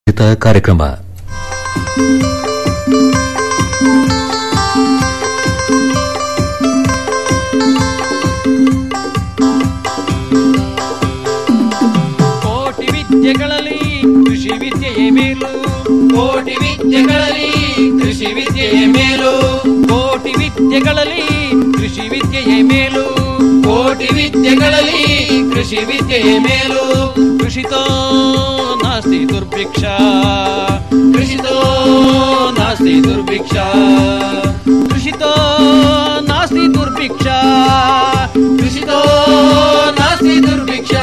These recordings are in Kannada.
ಹಿತ ಕಾರ್ಯಕ್ರಮ ಕೋಟಿ ವಿದ್ಯೆಗಳಲ್ಲಿ ಕೃಷಿ ವಿದ್ಯೆಯೇ ಮೇಲು ಕೋಟಿ ವಿದ್ಯೆಗಳಲ್ಲಿ ಕೃಷಿ ವಿದ್ಯೆಯೇ ಮೇಲು ಕೋಟಿ ವಿದ್ಯೆಗಳಲ್ಲಿ ಕೃಷಿ ವಿದ್ಯೆಯೇ ಮೇಲು ಕೋಟಿ ವಿದ್ಯೆಗಳಲ್ಲಿ ಕೃಷಿ ವಿದ್ಯೆಯೇ ಮೇಲು ಕೃಷಿತೋ ನಾಸ್ತಿ ದುರ್ಭಿಕ್ಷ ಕೃಷಿತೋ ನಾಸ್ತಿ ದುರ್ಭಿಕ್ಷ ಕೃಷಿತೋ ನಾಸ್ತಿ ದುರ್ಭಿಕ್ಷ ಕೃಷಿತೋ ನಾಸ್ತಿ ದುರ್ಭಿಕ್ಷ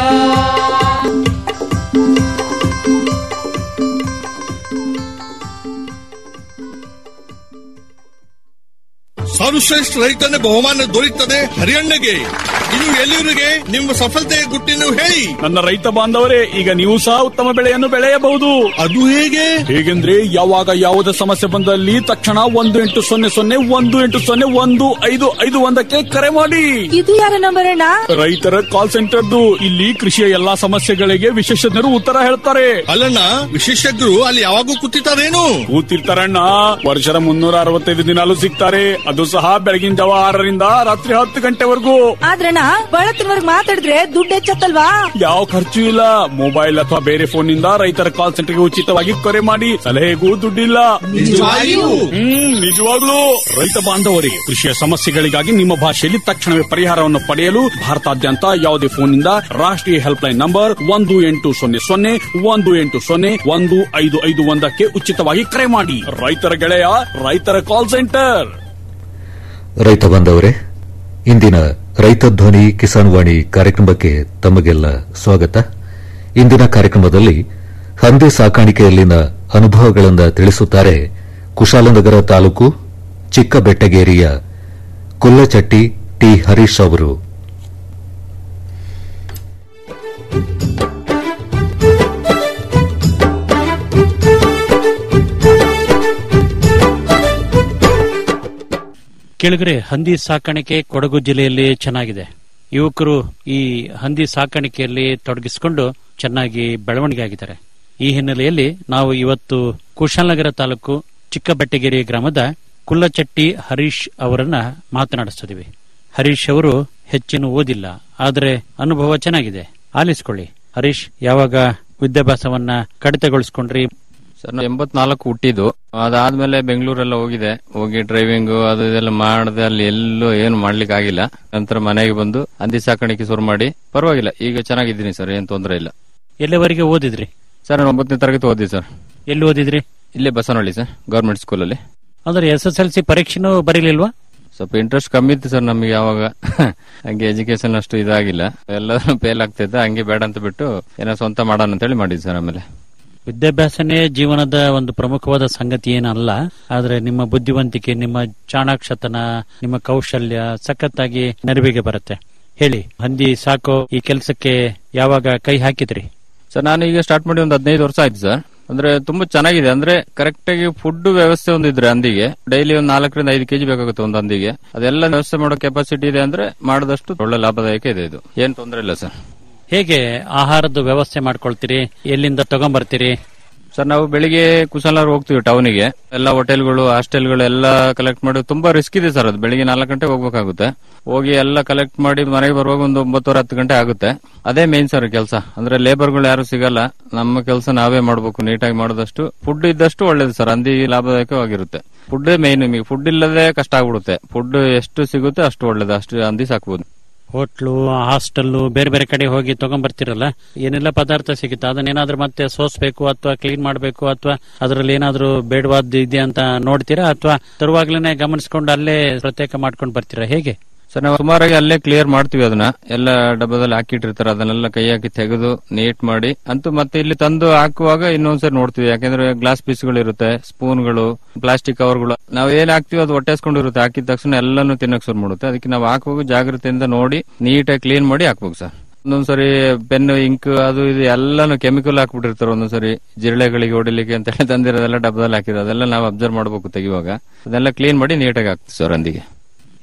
ಸರ್ವಶ್ರೇಷ್ಠ ರೈತನ ಬಹುಮಾನ ದೊರೆಯುತ್ತದೆ ಹರಿಯಣ್ಣಗೆ ಇನ್ನು ಎಲ್ಲಿವರಿಗೆ ನಿಮ್ಮ ಸಫಲತೆಯ ಗುಟ್ಟಿನ ಹೇಳಿ ನನ್ನ ರೈತ ಬಾಂಧವರೇ ಈಗ ನೀವು ಸಹ ಉತ್ತಮ ಬೆಳೆಯನ್ನು ಬೆಳೆಯಬಹುದು ಅದು ಹೇಗೆ ಹೇಗೆಂದ್ರೆ ಯಾವಾಗ ಯಾವುದೇ ಸಮಸ್ಯೆ ಬಂದಲ್ಲಿ ತಕ್ಷಣ ಒಂದು ಎಂಟು ಸೊನ್ನೆ ಸೊನ್ನೆ ಒಂದು ಎಂಟು ಸೊನ್ನೆ ಒಂದು ಐದು ಐದು ಒಂದಕ್ಕೆ ಕರೆ ಮಾಡಿ ಇದು ಯಾರ ನಂಬರ್ ಅಣ್ಣ ರೈತರ ಕಾಲ್ ಸೆಂಟರ್ದು ಇಲ್ಲಿ ಕೃಷಿಯ ಎಲ್ಲಾ ಸಮಸ್ಯೆಗಳಿಗೆ ವಿಶೇಷಜ್ಞರು ಉತ್ತರ ಹೇಳ್ತಾರೆ ಅಲ್ಲಣ್ಣ ವಿಶೇಷಜ್ಞರು ಅಲ್ಲಿ ಯಾವಾಗೂ ಕೂತಿರ್ತಾರೇನು ಕೂತಿರ್ತಾರಣ್ಣ ವರ್ಷದ ಮುನ್ನೂರ ಅರವತ್ತೈದು ದಿನಾಲು ಸಿಗ್ತಾರೆ ಅದು ಸಹ ಬೆಳಗಿನ ಜಾವ ಆರರಿಂದ ರಾತ್ರಿ ಹತ್ತು ಗಂಟೆವರೆಗೂ ಆದ್ರಣ್ಣ ಬಳತ್ತಿನವರ್ಗ್ ಮಾತಾಡಿದ್ರೆ ದುಡ್ಡು ಹೆಚ್ಚತ್ತಲ್ವಾ ಯಾವ ಖರ್ಚು ಇಲ್ಲ ಮೊಬೈಲ್ ಅಥವಾ ಬೇರೆ ಫೋನ್ ನಿಂದ ರೈತರ ಕಾಲ್ ಸೆಂಟರ್ಗೆ ಉಚಿತವಾಗಿ ಕರೆ ಮಾಡಿ ಸಲಹೆಗೂ ದುಡ್ಡಿಲ್ಲ ನಿಜವಾಗಿಯೂ? ಹ್ಮ್ ನಿಜವಾಗ್ಲೂ ರೈತ ಬಾಂಧವರೇ ಕೃಷಿಯ ಸಮಸ್ಯೆಗಳಿಗಾಗಿ ನಿಮ್ಮ ಭಾಷೆಯಲ್ಲಿ ತಕ್ಷಣವೇ ಪರಿಹಾರವನ್ನು ಪಡೆಯಲು ಭಾರತಾದ್ಯಂತ ಯಾವುದೇ ಫೋನ್ನಿಂದ ರಾಷ್ಟ್ರೀಯ ಹೆಲ್ಪ್ ಲೈನ್ ನಂಬರ್ ಒಂದು ಎಂಟು ಸೊನ್ನೆ ಸೊನ್ನೆ ಒಂದು ಎಂಟು ಸೊನ್ನೆ ಒಂದು ಐದು ಐದು ಒಂದಕ್ಕೆ ಉಚಿತವಾಗಿ ಕರೆ ಮಾಡಿ ರೈತರ ಗೆಳೆಯ ರೈತರ ಕಾಲ್ ಸೆಂಟರ್ ರೈತ ಬಾಂಧವರೇ ಇಂದಿನ ರೈತ ಧ್ವನಿ ಕಿಸಾನ್ ವಾಣಿ ಕಾರ್ಯಕ್ರಮಕ್ಕೆ ತಮಗೆಲ್ಲ ಸ್ವಾಗತ ಇಂದಿನ ಕಾರ್ಯಕ್ರಮದಲ್ಲಿ ಹಂದಿ ಸಾಕಾಣಿಕೆಯಲ್ಲಿನ ಅನುಭವಗಳನ್ನು ತಿಳಿಸುತ್ತಾರೆ ಕುಶಾಲನಗರ ತಾಲೂಕು ಚಿಕ್ಕಬೆಟ್ಟಗೇರಿಯ ಕುಲ್ಲಚಟ್ಟಿ ಟಿ ಹರೀಶ್ ಅವರು ಕೆಳಗರೆ ಹಂದಿ ಸಾಕಾಣಿಕೆ ಕೊಡಗು ಜಿಲ್ಲೆಯಲ್ಲಿ ಚೆನ್ನಾಗಿದೆ ಯುವಕರು ಈ ಹಂದಿ ಸಾಕಾಣಿಕೆಯಲ್ಲಿ ತೊಡಗಿಸಿಕೊಂಡು ಚೆನ್ನಾಗಿ ಬೆಳವಣಿಗೆ ಆಗಿದ್ದಾರೆ ಈ ಹಿನ್ನೆಲೆಯಲ್ಲಿ ನಾವು ಇವತ್ತು ಕುಶಾಲನಗರ ತಾಲೂಕು ಚಿಕ್ಕಬೆಟ್ಟಗೆರೆ ಗ್ರಾಮದ ಕುಲ್ಲಚಟ್ಟಿ ಹರೀಶ್ ಅವರನ್ನ ಮಾತನಾಡಿಸ್ತಿದ್ದೀವಿ ಹರೀಶ್ ಅವರು ಹೆಚ್ಚಿನ ಓದಿಲ್ಲ ಆದರೆ ಅನುಭವ ಚೆನ್ನಾಗಿದೆ ಆಲಿಸ್ಕೊಳ್ಳಿ ಹರೀಶ್ ಯಾವಾಗ ವಿದ್ಯಾಭ್ಯಾಸವನ್ನ ಕಡಿತಗೊಳಿಸ್ಕೊಂಡ್ರಿ ಸರ್ ನಾವು ಎಂಬತ್ನಾಲ್ಕು ಹುಟ್ಟಿದ್ದು ಅದಾದ್ಮೇಲೆ ಬೆಂಗಳೂರೆಲ್ಲ ಹೋಗಿದೆ ಹೋಗಿ ಡ್ರೈವಿಂಗ್ ಅದು ಇದೆಲ್ಲ ಮಾಡದೆ ಅಲ್ಲಿ ಎಲ್ಲೂ ಏನು ಮಾಡ್ಲಿಕ್ಕೆ ಆಗಿಲ್ಲ ನಂತರ ಮನೆಗೆ ಬಂದು ಹಂದಿ ಸಾಕಾಣಿಕೆ ಶುರು ಮಾಡಿ ಪರವಾಗಿಲ್ಲ ಈಗ ಚೆನ್ನಾಗಿದ್ದೀನಿ ಸರ್ ಏನ್ ತೊಂದರೆ ಇಲ್ಲ ಎಲ್ಲಿವರೆಗೆ ಓದಿದ್ರಿ ಸರ್ ನಾನು ಒಂಬತ್ತನೇ ತರಗತಿ ಓದಿ ಸರ್ ಎಲ್ಲಿ ಓದಿದ್ರಿ ಇಲ್ಲೇ ಬಸವನಹಳ್ಳಿ ಸರ್ ಗೌರ್ಮೆಂಟ್ ಸ್ಕೂಲಲ್ಲಿ ಅಂದ್ರೆ ಎಸ್ ಎಸ್ ಎಲ್ ಸಿ ಪರೀಕ್ಷೆನೂ ಬರೀಲಿಲ್ವಾ ಸ್ವಲ್ಪ ಇಂಟ್ರೆಸ್ಟ್ ಕಮ್ಮಿ ಇತ್ತು ಸರ್ ನಮಗೆ ಯಾವಾಗ ಹಂಗೆ ಎಜುಕೇಶನ್ ಅಷ್ಟು ಇದಾಗಿಲ್ಲ ಎಲ್ಲರೂ ಫೇಲ್ ಆಗ್ತಿದ್ದ ಹಂಗೆ ಬೇಡ ಅಂತ ಬಿಟ್ಟು ಏನೋ ಸ್ವಂತ ಮಾಡೋಣ ಅಂತ ಹೇಳಿ ಮಾಡಿದ್ವಿ ಸರ್ ಆಮೇಲೆ ವಿದ್ಯಾಭ್ಯಾಸನೇ ಜೀವನದ ಒಂದು ಪ್ರಮುಖವಾದ ಸಂಗತಿ ಏನಲ್ಲ ಆದ್ರೆ ನಿಮ್ಮ ಬುದ್ಧಿವಂತಿಕೆ ನಿಮ್ಮ ಚಾಣಾಕ್ಷತನ ನಿಮ್ಮ ಕೌಶಲ್ಯ ಸಖತ್ತಾಗಿ ನೆರವಿಗೆ ಬರುತ್ತೆ ಹೇಳಿ ಹಂದಿ ಸಾಕೋ ಈ ಕೆಲಸಕ್ಕೆ ಯಾವಾಗ ಕೈ ಹಾಕಿದ್ರಿ ಸರ್ ನಾನು ಈಗ ಸ್ಟಾರ್ಟ್ ಮಾಡಿ ಒಂದು ಹದಿನೈದು ವರ್ಷ ಆಯ್ತು ಸರ್ ಅಂದ್ರೆ ತುಂಬಾ ಚೆನ್ನಾಗಿದೆ ಅಂದ್ರೆ ಕರೆಕ್ಟ್ ಆಗಿ ಫುಡ್ ವ್ಯವಸ್ಥೆ ಒಂದಿದ್ರೆ ಹಂದಿಗೆ ಡೈಲಿ ಒಂದು ನಾಲ್ಕರಿಂದ ಐದು ಕೆಜಿ ಬೇಕಾಗುತ್ತೆ ಒಂದು ಹಂದಿಗೆ ಅದೆಲ್ಲ ವ್ಯವಸ್ಥೆ ಮಾಡೋ ಕೆಪಾಸಿಟಿ ಇದೆ ಅಂದ್ರೆ ಮಾಡಿದಷ್ಟು ಒಳ್ಳೆ ಲಾಭದಾಯಕ ಇದೆ ಇದು ಏನ್ ತೊಂದರೆ ಇಲ್ಲ ಸರ್ ಹೇಗೆ ಆಹಾರದ ವ್ಯವಸ್ಥೆ ಮಾಡ್ಕೊಳ್ತೀರಿ ಎಲ್ಲಿಂದ ತಗೊಂಬರ್ತೀರಿ ಸರ್ ನಾವು ಬೆಳಿಗ್ಗೆ ಕುಶಾಲನಗರ ಹೋಗ್ತೀವಿ ಟೌನಿಗೆ ಎಲ್ಲ ಹೋಟೆಲ್ಗಳು ಹಾಸ್ಟೆಲ್ಗಳು ಎಲ್ಲ ಕಲೆಕ್ಟ್ ಮಾಡಿ ತುಂಬಾ ರಿಸ್ಕ್ ಇದೆ ಸರ್ ಅದು ಬೆಳಿಗ್ಗೆ ನಾಲ್ಕು ಗಂಟೆ ಹೋಗ್ಬೇಕಾಗುತ್ತೆ ಹೋಗಿ ಎಲ್ಲ ಕಲೆಕ್ಟ್ ಮಾಡಿ ಮನೆಗೆ ಬರುವಾಗ ಒಂದು ಒಂಬತ್ತುವರೆ ಹತ್ತು ಗಂಟೆ ಆಗುತ್ತೆ ಅದೇ ಮೇನ್ ಸರ್ ಕೆಲಸ ಅಂದ್ರೆ ಲೇಬರ್ಗಳು ಯಾರು ಸಿಗಲ್ಲ ನಮ್ಮ ಕೆಲಸ ನಾವೇ ಮಾಡಬೇಕು ನೀಟಾಗಿ ಮಾಡೋದಷ್ಟು ಫುಡ್ ಇದ್ದಷ್ಟು ಒಳ್ಳೇದು ಸರ್ ಹಂದಿ ಲಾಭದಾಯಕವಾಗಿರುತ್ತೆ ಫುಡ್ ಮೇನ್ ನಿಮಗೆ ಫುಡ್ ಇಲ್ಲದೆ ಕಷ್ಟ ಆಗ್ಬಿಡುತ್ತೆ ಫುಡ್ ಎಷ್ಟು ಸಿಗುತ್ತೆ ಅಷ್ಟು ಒಳ್ಳೇದು ಅಷ್ಟು ಹಂದಿ ಸಾಕ್ಬೋದು ಹೋಟ್ಲು ಹಾಸ್ಟೆಲ್ಲು ಬೇರೆ ಬೇರೆ ಕಡೆ ಹೋಗಿ ತಗೊಂಬರ್ತಿರಲ್ಲ ಏನೆಲ್ಲ ಪದಾರ್ಥ ಸಿಗುತ್ತೆ ಅದನ್ನೇನಾದ್ರೂ ಮತ್ತೆ ಸೋಸ್ಬೇಕು ಅಥವಾ ಕ್ಲೀನ್ ಮಾಡಬೇಕು ಅಥವಾ ಅದರಲ್ಲಿ ಏನಾದ್ರೂ ಬೇಡವಾದ್ದು ಇದೆ ಅಂತ ನೋಡ್ತೀರಾ ಅಥವಾ ತರುವಾಗ್ಲೇನೆ ಗಮನಿಸ್ಕೊಂಡು ಅಲ್ಲೇ ಪ್ರತ್ಯೇಕ ಮಾಡ್ಕೊಂಡು ಬರ್ತೀರಾ ಹೇಗೆ ಸರ್ ನಾವು ಸುಮಾರಾಗಿ ಅಲ್ಲೇ ಕ್ಲಿಯರ್ ಮಾಡ್ತೀವಿ ಅದನ್ನ ಎಲ್ಲ ಡಬ್ಬದಲ್ಲಿ ಹಾಕಿಟ್ಟಿರ್ತಾರೆ ಅದನ್ನೆಲ್ಲ ಕೈ ಹಾಕಿ ತೆಗೆದು ನೀಟ್ ಮಾಡಿ ಅಂತೂ ಮತ್ತೆ ಇಲ್ಲಿ ತಂದು ಹಾಕುವಾಗ ಇನ್ನೊಂದ್ಸರಿ ನೋಡ್ತೀವಿ ಯಾಕಂದ್ರೆ ಗ್ಲಾಸ್ ಪೀಸ್ಗಳು ಇರುತ್ತೆ ಸ್ಪೂನ್ಗಳು ಪ್ಲಾಸ್ಟಿಕ್ ಕವರ್ಗಳು ನಾವ್ ಏನ್ ಹಾಕ್ತಿವಿ ಅದು ಹೊಟ್ಟೆಸ್ಕೊಂಡಿರುತ್ತೆ ಹಾಕಿದ ತಕ್ಷಣ ಎಲ್ಲಾನು ತಿನ್ನಕ್ ಶುರು ಮಾಡುತ್ತೆ ಅದಕ್ಕೆ ನಾವು ಹಾಕುವಾಗ ಜಾಗ್ರತೆಯಿಂದ ನೋಡಿ ನೀಟಾಗಿ ಕ್ಲೀನ್ ಮಾಡಿ ಹಾಕ್ಬೇಕು ಸರ್ ಒಂದೊಂದ್ಸರಿ ಪೆನ್ ಇಂಕ್ ಅದು ಇದು ಎಲ್ಲಾನು ಕೆಮಿಕಲ್ ಹಾಕ್ಬಿಟ್ಟಿರ್ತಾರೆ ಒಂದೊಂದ್ಸರಿ ಜಿರಳೆಗಳಿಗೆ ಹೊಡಿಲಿಕ್ಕೆ ಅಂತ ಹೇಳಿ ತಂದಿರೋದೆಲ್ಲ ಡಬ್ಬದಲ್ಲಿ ಹಾಕಿರೋ ಅದೆಲ್ಲ ನಾವು ಅಬ್ಸರ್ವ್ ಮಾಡ್ಬೇಕು ತೆಗಿವಾಗ ಅದೆಲ್ಲ ಕ್ಲೀನ್ ಮಾಡಿ ನೀಟಾಗಿ ಹಾಕ್ತೀವಿ ಸರ್ ಹಂದಿಗೆ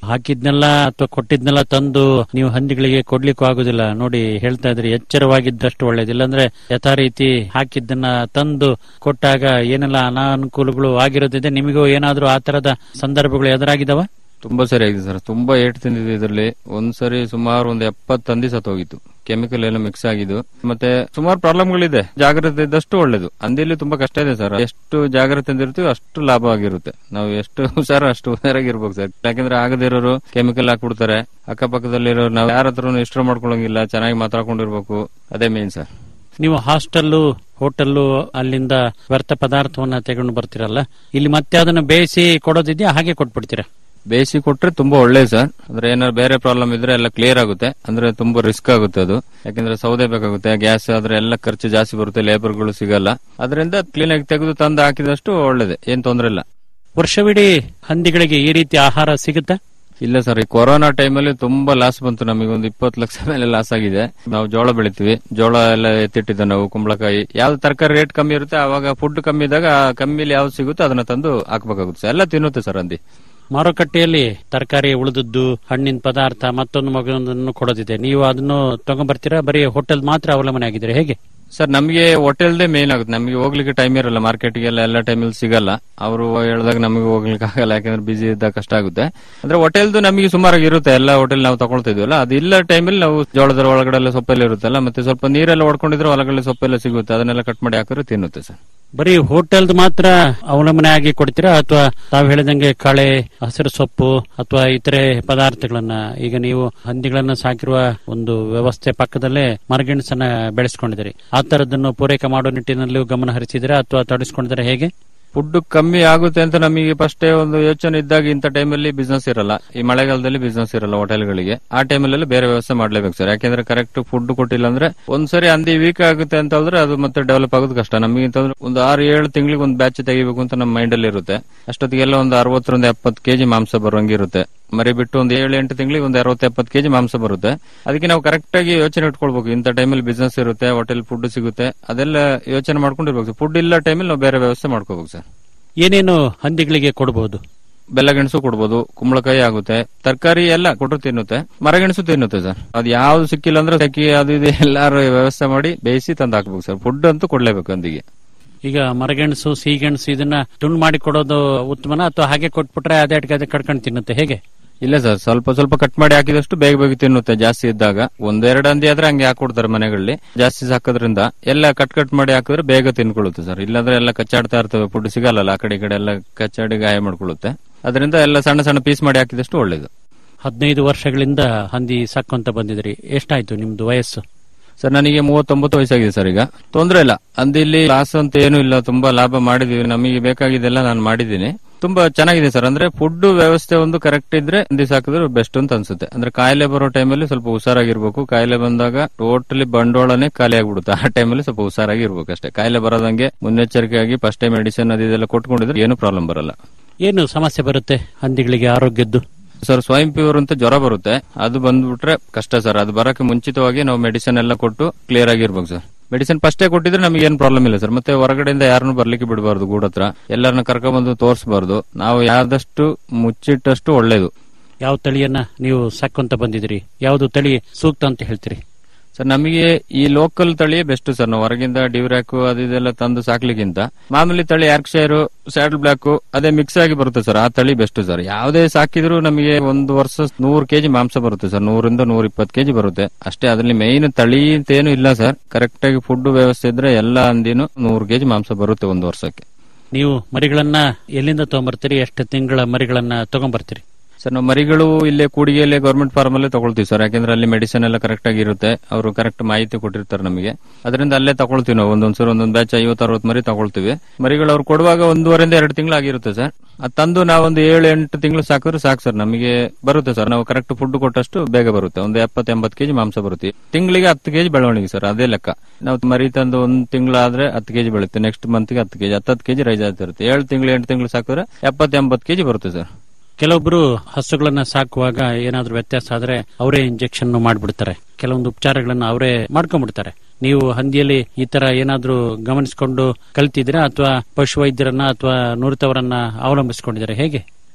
ಹಾಕಿದ್ನೆಲ್ಲ ಅಥವಾ ಕೊಟ್ಟಿದ್ನೆಲ್ಲ ತಂದು ನೀವು ಹಂದಿಗಳಿಗೆ ಕೊಡ್ಲಿಕ್ಕೂ ಆಗುದಿಲ್ಲ ನೋಡಿ ಹೇಳ್ತಾ ಇದ್ರಿ ಎಚ್ಚರವಾಗಿದ್ದಷ್ಟು ಒಳ್ಳೇದು ಇಲ್ಲಾಂದ್ರೆ ಯಥಾ ರೀತಿ ಹಾಕಿದ್ದನ್ನ ತಂದು ಕೊಟ್ಟಾಗ ಏನೆಲ್ಲ ಅನಾನುಕೂಲಗಳು ಆಗಿರೋದಿದೆ ನಿಮಗೂ ಏನಾದ್ರೂ ಆ ತರದ ಸಂದರ್ಭಗಳು ಎದುರಾಗಿದಾವ ತುಂಬಾ ಸರಿ ಆಗಿದೆ ಸರ್ ತುಂಬಾ ಏಟ್ ತಿಂದಿದೆ ಇದರಲ್ಲಿ ಒಂದ್ಸರಿ ಸುಮಾರು ಒಂದು ಎಪ್ಪತ್ತು ತಂದಿ ಸತ್ತೋಗಿತ್ತು ಕೆಮಿಕಲ್ ಎಲ್ಲ ಮಿಕ್ಸ್ ಆಗಿದ್ದು ಮತ್ತೆ ಸುಮಾರು ಪ್ರಾಬ್ಲಮ್ಗಳಿದೆ ಜಾಗ್ರತೆ ಇದ್ದಷ್ಟು ಒಳ್ಳೇದು ಹಂದಿಲಿ ತುಂಬಾ ಕಷ್ಟ ಇದೆ ಸರ್ ಎಷ್ಟು ಜಾಗ್ರತೆ ಇರ್ತೀವಿ ಅಷ್ಟು ಲಾಭ ಆಗಿರುತ್ತೆ ನಾವು ಎಷ್ಟು ಹುಷಾರು ಅಷ್ಟು ಹುಷಾರಾಗಿರ್ಬೇಕು ಸರ್ ಯಾಕಂದ್ರೆ ಆಗದಿರೋರು ಕೆಮಿಕಲ್ ಹಾಕ್ಬಿಡ್ತಾರೆ ಅಕ್ಕಪಕ್ಕದಲ್ಲಿರೋರು ನಾವು ಯಾರ ಹತ್ರನು ಇಷ್ಟ ಮಾಡ್ಕೊಳಂಗಿಲ್ಲ ಚೆನ್ನಾಗಿ ಮಾತಾಡ್ಕೊಂಡಿರ್ಬೇಕು ಅದೇ ಮೇನ್ ಸರ್ ನೀವು ಹಾಸ್ಟೆಲ್ಲು ಹೋಟೆಲ್ಲು ಅಲ್ಲಿಂದ ವ್ಯರ್ಥ ಪದಾರ್ಥವನ್ನ ತೆಗೆದು ಬರ್ತೀರಲ್ಲ ಇಲ್ಲಿ ಮತ್ತೆ ಅದನ್ನ ಬೇಯಿಸಿ ಕೊಡೋದಿದ್ಯಾ ಹಾಗೆ ಕೊಟ್ಬಿಡ್ತೀರಾ ಬೇಯಿಸಿ ಕೊಟ್ರೆ ತುಂಬಾ ಒಳ್ಳೇದು ಸರ್ ಅಂದ್ರೆ ಏನಾದ್ರು ಬೇರೆ ಪ್ರಾಬ್ಲಮ್ ಇದ್ರೆ ಎಲ್ಲ ಕ್ಲಿಯರ್ ಆಗುತ್ತೆ ಅಂದ್ರೆ ತುಂಬಾ ರಿಸ್ಕ್ ಆಗುತ್ತೆ ಅದು ಯಾಕಂದ್ರೆ ಸೌದೆ ಬೇಕಾಗುತ್ತೆ ಗ್ಯಾಸ್ ಆದ್ರೆ ಎಲ್ಲ ಖರ್ಚು ಜಾಸ್ತಿ ಬರುತ್ತೆ ಲೇಬರ್ಗಳು ಸಿಗಲ್ಲ ಅದರಿಂದ ಕ್ಲೀನ್ ಆಗಿ ತೆಗೆದು ತಂದು ಹಾಕಿದಷ್ಟು ಒಳ್ಳೇದೆ ಏನ್ ತೊಂದ್ರೆ ಇಲ್ಲ ವರ್ಷವಿಡೀ ಹಂದಿಗಳಿಗೆ ಈ ರೀತಿ ಆಹಾರ ಸಿಗುತ್ತಾ ಇಲ್ಲ ಸರ್ ಈ ಕೊರೋನಾ ಟೈಮಲ್ಲಿ ತುಂಬಾ ಲಾಸ್ ಬಂತು ನಮಗೆ ಒಂದು ಇಪ್ಪತ್ತು ಲಕ್ಷ ಮೇಲೆ ಲಾಸ್ ಆಗಿದೆ ನಾವು ಜೋಳ ಬೆಳಿತೀವಿ ಜೋಳ ಎಲ್ಲ ಎತ್ತಿಟ್ಟಿದ್ದೆ ನಾವು ಕುಂಬಳಕಾಯಿ ಯಾವ್ದು ತರಕಾರಿ ರೇಟ್ ಕಮ್ಮಿ ಇರುತ್ತೆ ಅವಾಗ ಫುಡ್ ಕಮ್ಮಿ ಇದ್ದಾಗ ಆ ಕಮ್ಮಿಲಿ ಯಾವ್ದು ಸಿಗುತ್ತೆ ಅದನ್ನ ತಂದು ಹಾಕ್ಬೇಕಾಗುತ್ತೆ ಸರ್ ಎಲ್ಲ ತಿನ್ನುತ್ತೆ ಸರ್ ಹಂದಿ ಮಾರುಕಟ್ಟೆಯಲ್ಲಿ ತರಕಾರಿ ಉಳಿದದ್ದು ಹಣ್ಣಿನ ಪದಾರ್ಥ ಮತ್ತೊಂದು ಮಗನೊಂದನ್ನು ಕೊಡೋದಿದೆ ನೀವು ಅದನ್ನು ತಗೊಂಡ್ಬರ್ತೀರಾ ಬರೀ ಹೋಟೆಲ್ ಮಾತ್ರ ಅವಲಂಬನೆ ಆಗಿದ್ದೀರಾ ಹೇಗೆ ಸರ್ ನಮಗೆ ಹೋಟೆಲ್ದೇ ಮೇನ್ ಆಗುತ್ತೆ ನಮಗೆ ಹೋಗ್ಲಿಕ್ಕೆ ಟೈಮ್ ಇರಲ್ಲ ಮಾರ್ಕೆಟ್ಗೆಲ್ಲ ಎಲ್ಲ ಟೈಮಲ್ಲಿ ಸಿಗಲ್ಲ ಅವರು ಹೇಳಿದಾಗ ನಮಗೆ ಹೋಗ್ಲಿಕ್ಕೆ ಆಗಲ್ಲ ಯಾಕಂದ್ರೆ ಬಿಸಿ ಇದ್ದಾಗ ಕಷ್ಟ ಆಗುತ್ತೆ ಅಂದ್ರೆ ಹೋಟೆಲ್ದು ನಮಗೆ ಸುಮಾರಾಗಿ ಇರುತ್ತೆ ಎಲ್ಲ ಹೋಟೆಲ್ ನಾವು ತಗೊಳ್ತಿದ್ವಲ್ಲ ಅದು ಇಲ್ಲ ಟೈಮಲ್ಲಿ ನಾವು ಜೋಳದ ಒಳಗಡೆ ಎಲ್ಲ ಸೊಪ್ಪೆಲ್ಲ ಇರುತ್ತಲ್ಲ ಮತ್ತೆ ಸ್ವಲ್ಪ ನೀರೆಲ್ಲ ಹೊಡ್ಕೊಂಡಿದ್ರೆ ಹೊಲಗಡೆ ಸೊಪ್ಪೆಲ್ಲ ಸಿಗುತ್ತೆ ಅದನ್ನೆಲ್ಲ ಕಟ್ ಮಾಡಿ ಹಾಕಿದ್ರೆ ತಿನ್ನುತ್ತೆ ಸರ್ ಬರೀ ಹೋಟೆಲ್ದು ಮಾತ್ರ ಅವಲಂಬನೆ ಆಗಿ ಕೊಡ್ತೀರಾ ಅಥವಾ ತಾವು ಹೇಳಿದಂಗೆ ಕಳೆ ಹಸಿರು ಸೊಪ್ಪು ಅಥವಾ ಇತರೆ ಪದಾರ್ಥಗಳನ್ನ ಈಗ ನೀವು ಹಂದಿಗಳನ್ನ ಸಾಕಿರುವ ಒಂದು ವ್ಯವಸ್ಥೆ ಪಕ್ಕದಲ್ಲೇ ಮರಗೆಣಸನ್ನ ಬೆಳೆಸ್ಕೊಂಡಿದ್ದೀರಿ ಆ ತರದನ್ನು ಪೂರೈಕೆ ಮಾಡೋ ನಿಟ್ಟಿನಲ್ಲೂ ಗಮನ ಹರಿಸಿದಿರಾ ಅಥವಾ ತಡಿಸ್ಕೊಂಡಿದ್ದೀರಾ ಹೇಗೆ ಫುಡ್ ಕಮ್ಮಿ ಆಗುತ್ತೆ ಅಂತ ನಮಗೆ ಫಸ್ಟ್ ಒಂದು ಯೋಚನೆ ಇದ್ದಾಗ ಇಂಥ ಟೈಮಲ್ಲಿ ಬಿಸ್ನೆಸ್ ಇರಲ್ಲ ಈ ಮಳೆಗಾಲದಲ್ಲಿ ಬಿಸ್ನೆಸ್ ಇರಲ್ಲ ಹೋಟೆಲ್ಗಳಿಗೆ ಆ ಟೈಮಲ್ಲಿ ಬೇರೆ ವ್ಯವಸ್ಥೆ ಮಾಡ್ಲೇಬೇಕು ಸರ್ ಯಾಕೆಂದ್ರೆ ಕರೆಕ್ಟ್ ಫುಡ್ ಕೊಟ್ಟಿಲ್ಲ ಅಂದ್ರೆ ಒಂದ್ಸರಿ ಹಂದಿ ವೀಕ್ ಆಗುತ್ತೆ ಅಂತ ಹೇಳಿದ್ರೆ ಅದು ಮತ್ತೆ ಡೆವಲಪ್ ಆಗೋದು ಕಷ್ಟ ನಮಗೆ ಅಂತಂದ್ರೆ ಒಂದು ಆರು ಏಳು ತಿಂಗಳಿಗೆ ಒಂದು ಬ್ಯಾಚ್ ತೆಗಿಬೇಕು ಅಂತ ನಮ್ಮ ಮೈಂಡ್ ಅಲ್ಲಿ ಇರುತ್ತೆ ಅಷ್ಟೊತ್ತಿಗೆಲ್ಲ ಒಂದು ಅರವತ್ತರಿಂದ ಎಪ್ಪತ್ತು ಕೆಜಿ ಮಾಂಸ ಬರುವಂಗಿರುತ್ತೆ ಮರಿ ಬಿಟ್ಟು ಒಂದು ಏಳು ಎಂಟು ತಿಂಗಳಿಗೆ ಒಂದು ಅರವತ್ತು ಎಪ್ಪತ್ತು ಕೆಜಿ ಮಾಂಸ ಬರುತ್ತೆ ಅದಕ್ಕೆ ನಾವು ಕರೆಕ್ಟ್ ಆಗಿ ಯೋಚನೆ ಇಟ್ಕೊಳ್ಬೇಕು ಇಂಥ ಟೈಮಲ್ಲಿ ಬಿಸ್ನೆಸ್ ಇರುತ್ತೆ ಹೋಟೆಲ್ ಫುಡ್ ಸಿಗುತ್ತೆ ಅದೆಲ್ಲ ಯೋಚನೆ ಮಾಡ್ಕೊಂಡಿರ್ಬೇಕು ಫುಡ್ ಇಲ್ಲ ಟೈಮಲ್ಲಿ ನಾವು ಬೇರೆ ವ್ಯವಸ್ಥೆ ಮಾಡ್ಕೋಬೇಕು ಸರ್ ಏನೇನು ಹಂದಿಗಳಿಗೆ ಕೊಡಬಹುದು ಬೆಲ್ಲಗೆಣಸು ಕೊಡ್ಬೋದು ಕುಂಬಳಕಾಯಿ ಆಗುತ್ತೆ ತರಕಾರಿ ಎಲ್ಲ ಕೊಟ್ಟರು ತಿನ್ನುತ್ತೆ ಮರಗೆಣಸು ತಿನ್ನುತ್ತೆ ಸರ್ ಅದು ಯಾವ್ದು ಸಿಕ್ಕಿಲ್ಲ ಅಂದ್ರೆ ಸಕ್ಕಿ ಅದು ಇದು ಎಲ್ಲಾರು ವ್ಯವಸ್ಥೆ ಮಾಡಿ ಬೇಯಿಸಿ ತಂದು ಹಾಕ್ಬೇಕು ಸರ್ ಫುಡ್ ಅಂತೂ ಕೊಡ್ಲೇಬೇಕು ಅಂದಿಗೆ ಈಗ ಮರಗೆಣಸು ಸಿಹಿಗೆಣಸು ಇದನ್ನ ತುಂಡು ಮಾಡಿ ಕೊಡೋದು ಉತ್ತಮನ ಅಥವಾ ಹಾಗೆ ಕೊಟ್ಬಿಟ್ರೆ ಅದೇ ಅಡ್ಗೆ ಅದೇ ಕಡ್ಕೊಂಡು ತಿನ್ನುತ್ತೆ ಹೇಗೆ ಇಲ್ಲ ಸರ್ ಸ್ವಲ್ಪ ಸ್ವಲ್ಪ ಕಟ್ ಮಾಡಿ ಹಾಕಿದಷ್ಟು ಬೇಗ ಬೇಗ ತಿನ್ನುತ್ತೆ ಜಾಸ್ತಿ ಇದ್ದಾಗ ಒಂದೆರಡು ಹಂದಿ ಆದ್ರೆ ಹಂಗೆ ಹಾಕೊಡ್ತಾರೆ ಮನೆಗಳಲ್ಲಿ ಜಾಸ್ತಿ ಸಾಕೋದ್ರಿಂದ ಎಲ್ಲ ಕಟ್ ಕಟ್ ಮಾಡಿ ಹಾಕಿದ್ರೆ ಬೇಗ ತಿನ್ಕೊಳ್ಳುತ್ತೆ ಸರ್ ಇಲ್ಲಾಂದ್ರೆ ಎಲ್ಲ ಕಚ್ಚಾಡ್ತಾ ಇರ್ತವೆ ಫುಡ್ ಸಿಗಲ್ಲ ಆ ಕಡೆ ಈ ಕಡೆ ಎಲ್ಲ ಕಚ್ಚಾಡಿ ಗಾಯ ಮಾಡ್ಕೊಳ್ಳುತ್ತೆ ಅದರಿಂದ ಎಲ್ಲ ಸಣ್ಣ ಸಣ್ಣ ಪೀಸ್ ಮಾಡಿ ಹಾಕಿದಷ್ಟು ಒಳ್ಳೇದು ಹದಿನೈದು ವರ್ಷಗಳಿಂದ ಹಂದಿ ಸಾಕೊಂತ ಬಂದಿದ್ರಿ ಎಷ್ಟಾಯ್ತು ನಿಮ್ದು ವಯಸ್ಸು ಸರ್ ನನಗೆ ಮೂವತ್ತೊಂಬತ್ತು ವಯಸ್ಸಾಗಿದೆ ಸರ್ ಈಗ ತೊಂದ್ರೆ ಇಲ್ಲ ಅಂದಿಲ್ಲಿ ಲಾಸ್ ಅಂತ ಏನೂ ಇಲ್ಲ ತುಂಬಾ ಲಾಭ ಮಾಡಿದೀವಿ ನಮಗೆ ಬೇಕಾಗಿದ್ದೆಲ್ಲ ನಾನು ಮಾಡಿದ್ದೀನಿ ತುಂಬಾ ಚೆನ್ನಾಗಿದೆ ಸರ್ ಅಂದ್ರೆ ಫುಡ್ ವ್ಯವಸ್ಥೆ ಒಂದು ಕರೆಕ್ಟ್ ಇದ್ರೆ ಹಂದಿ ಸಾಕಿದ್ರೆ ಬೆಸ್ಟ್ ಅಂತ ಅನ್ಸುತ್ತೆ ಅಂದ್ರೆ ಕಾಯಿಲೆ ಬರೋ ಟೈಮಲ್ಲಿ ಸ್ವಲ್ಪ ಹುಷಾರಾಗಿರ್ಬೇಕು ಕಾಯಿಲೆ ಬಂದಾಗ ಟೋಟಲಿ ಬಂಡವಾಳನೇ ಖಾಲಿ ಆಗ್ಬಿಡುತ್ತೆ ಆ ಟೈಮಲ್ಲಿ ಸ್ವಲ್ಪ ಹುಷಾರಾಗಿ ಇರ್ಬೇಕು ಅಷ್ಟೇ ಕಾಯಿಲೆ ಬರೋದಂಗೆ ಮುನ್ನೆಚ್ಚರಿಕೆಯಾಗಿ ಫಸ್ಟ್ ಟೈಮ್ ಮೆಡಿಸಿನ್ ಅದೆಲ್ಲ ಕೊಟ್ಕೊಂಡಿದ್ರೆ ಏನು ಪ್ರಾಬ್ಲಮ್ ಬರಲ್ಲ ಏನು ಸಮಸ್ಯೆ ಬರುತ್ತೆ ಹಂದಿಗಳಿಗೆ ಆರೋಗ್ಯದ್ದು ಸರ್ ಸ್ವೈನ್ ಫೀವರ್ ಅಂತ ಜ್ವರ ಬರುತ್ತೆ ಅದು ಬಂದ್ಬಿಟ್ರೆ ಕಷ್ಟ ಸರ್ ಅದು ಬರಕ್ಕೆ ಮುಂಚಿತವಾಗಿ ನಾವು ಮೆಡಿಸಿನ್ ಎಲ್ಲ ಕೊಟ್ಟು ಕ್ಲಿಯರ್ ಆಗಿರ್ಬೇಕು ಸರ್ ಮೆಡಿಸಿನ್ ಫಸ್ಟೇ ಕೊಟ್ಟಿದ್ರೆ ನಮಗೆ ಏನು ಪ್ರಾಬ್ಲಮ್ ಇಲ್ಲ ಸರ್ ಮತ್ತೆ ಹೊರಗಡೆಯಿಂದ ಯಾರನ್ನು ಬರ್ಲಿಕ್ಕೆ ಬಿಡಬಾರ್ದು ಗೂಡ ಹತ್ರ ಎಲ್ಲರನ್ನ ಕರ್ಕೊಂಡ್ಬಂದು ತೋರಿಸಬಾರ್ದು ನಾವು ಯಾವ್ದಷ್ಟು ಮುಚ್ಚಿಟ್ಟಷ್ಟು ಒಳ್ಳೇದು ಯಾವ ತಳಿಯನ್ನ ನೀವು ಸಾಕೊಂತ ಬಂದಿದ್ರಿ ಯಾವುದು ತಳಿ ಸೂಕ್ತ ಅಂತ ಹೇಳ್ತೀರಿ ಸರ್ ನಮಗೆ ಈ ಲೋಕಲ್ ತಳಿಯೇ ಬೆಸ್ಟ್ ಸರ್ ನಾವು ಹೊರಗಿಂದ ಡಿವ್ರಾಕ್ ಅದು ಇದೆಲ್ಲ ತಂದು ಸಾಕ್ಲಿಕ್ಕಿಂತ ಮಾಮೂಲಿ ತಳಿ ಆರ್ಕ್ಷೈರ್ ಸ್ಯಾಡಲ್ ಬ್ಲಾಕ್ ಅದೇ ಮಿಕ್ಸ್ ಆಗಿ ಬರುತ್ತೆ ಸರ್ ಆ ತಳಿ ಬೆಸ್ಟ್ ಸರ್ ಯಾವುದೇ ಸಾಕಿದ್ರು ನಮಗೆ ಒಂದು ವರ್ಷ ನೂರು ಕೆಜಿ ಮಾಂಸ ಬರುತ್ತೆ ಸರ್ ನೂರಿಂದ ನೂರ ಇಪ್ಪತ್ತು ಕೆಜಿ ಬರುತ್ತೆ ಅಷ್ಟೇ ಅದ್ರಲ್ಲಿ ಮೈನ್ ತಳಿ ಅಂತ ಏನು ಇಲ್ಲ ಸರ್ ಕರೆಕ್ಟ್ ಆಗಿ ಫುಡ್ ವ್ಯವಸ್ಥೆ ಇದ್ರೆ ಎಲ್ಲ ಹಂದಿನೂ ನೂರು ಕೆಜಿ ಮಾಂಸ ಬರುತ್ತೆ ಒಂದು ವರ್ಷಕ್ಕೆ ನೀವು ಮರಿಗಳನ್ನ ಎಲ್ಲಿಂದ ತಗೊಂಬರ್ತೀರಿ ಎಷ್ಟು ತಿಂಗಳ ಮರಿಗಳನ್ನ ತಗೊಂಬರ್ತೀರಿ ಸರ್ ನಾವು ಮರಿಗಳು ಇಲ್ಲೇ ಕೂಡಿಗೆಯಲ್ಲಿ ಗೌರ್ಮೆಂಟ್ ಫಾರ್ಮ್ ಅಲ್ಲೇ ತಗೊಳ್ತೀವಿ ಸರ್ ಯಾಕಂದ್ರೆ ಅಲ್ಲಿ ಮೆಡಿಸಿನ್ ಎಲ್ಲ ಕರೆಕ್ಟ್ ಆಗಿ ಇರುತ್ತೆ ಅವರು ಕರೆಕ್ಟ್ ಮಾಹಿತಿ ಕೊಟ್ಟಿರ್ತಾರೆ ನಮಗೆ ಅದರಿಂದ ಅಲ್ಲೇ ತಗೊಳ್ತೀವಿ ನಾವು ಒಂದೊಂದ್ ಸರ್ ಒಂದೊಂದು ಬ್ಯಾಚ್ ಐವತ್ತು ಅರವತ್ತು ಮರಿ ತಗೊಳ್ತೀವಿ ಮರಿಗಳು ಅವ್ರು ಕೊಡುವಾಗ ಒಂದೂವರೆಯಿಂದ ಎರಡು ತಿಂಗಳು ಆಗಿರುತ್ತೆ ಸರ್ ಅದು ತಂದು ನಾವೊಂದು ಏಳು ಎಂಟು ತಿಂಗಳು ಸಾಕಿದ್ರೆ ಸಾಕು ಸರ್ ನಮಗೆ ಬರುತ್ತೆ ಸರ್ ನಾವು ಕರೆಕ್ಟ್ ಫುಡ್ ಕೊಟ್ಟಷ್ಟು ಬೇಗ ಬರುತ್ತೆ ಒಂದು ಎಪ್ಪತ್ತು ಎಂಬತ್ತು ಕೆಜಿ ಮಾಂಸ ಬರುತ್ತೆ ತಿಂಗಳಿಗೆ ಹತ್ತು ಕೆಜಿ ಬೆಳವಣಿಗೆ ಸರ್ ಅದೇ ಲೆಕ್ಕ ನಾವು ಮರಿ ತಂದು ಒಂದು ತಿಂಗಳಾದ್ರೆ ಹತ್ತು ಕೆಜಿ ಬೆಳುತ್ತೆ ನೆಕ್ಸ್ಟ್ ಮಂತ್ಗೆ ಹತ್ತು ಕೆಜಿ ಹತ್ತತ್ತು ಕೆಜಿ ರೈಸ್ ಆಗ್ತಿರುತ್ತೆ ಏಳು ತಿಂಗಳು ಎಂಟು ತಿಂಗಳು ಸಾಕಿದ್ರೆ ಎಪ್ಪತ್ತು ಎಂಬತ್ತು ಕೆಜಿ ಬರುತ್ತೆ ಸರ್ ಕೆಲವೊಬ್ರು ಹಸುಗಳನ್ನ ಸಾಕುವಾಗ ಏನಾದ್ರೂ ವ್ಯತ್ಯಾಸ ಆದ್ರೆ ಅವರೇ ಇಂಜೆಕ್ಷನ್ ಮಾಡ್ಬಿಡ್ತಾರೆ ಕೆಲವೊಂದು ಉಪಚಾರಗಳನ್ನ ಅವರೇ ಮಾಡ್ಕೊಂಡ್ಬಿಡ್ತಾರೆ ನೀವು ಹಂದಿಯಲ್ಲಿ ಈ ತರ ಏನಾದ್ರೂ ಗಮನಿಸಿಕೊಂಡು ಕಲ್ತಿದ್ದೀರಾ ಅಥವಾ ಪಶು ವೈದ್ಯರನ್ನ ಅಥವಾ ನುರಿತವರನ್ನ ಅವಲಂಬಿಸಿಕೊಂಡಿದ್ದಾರೆ ಹೇಗೆ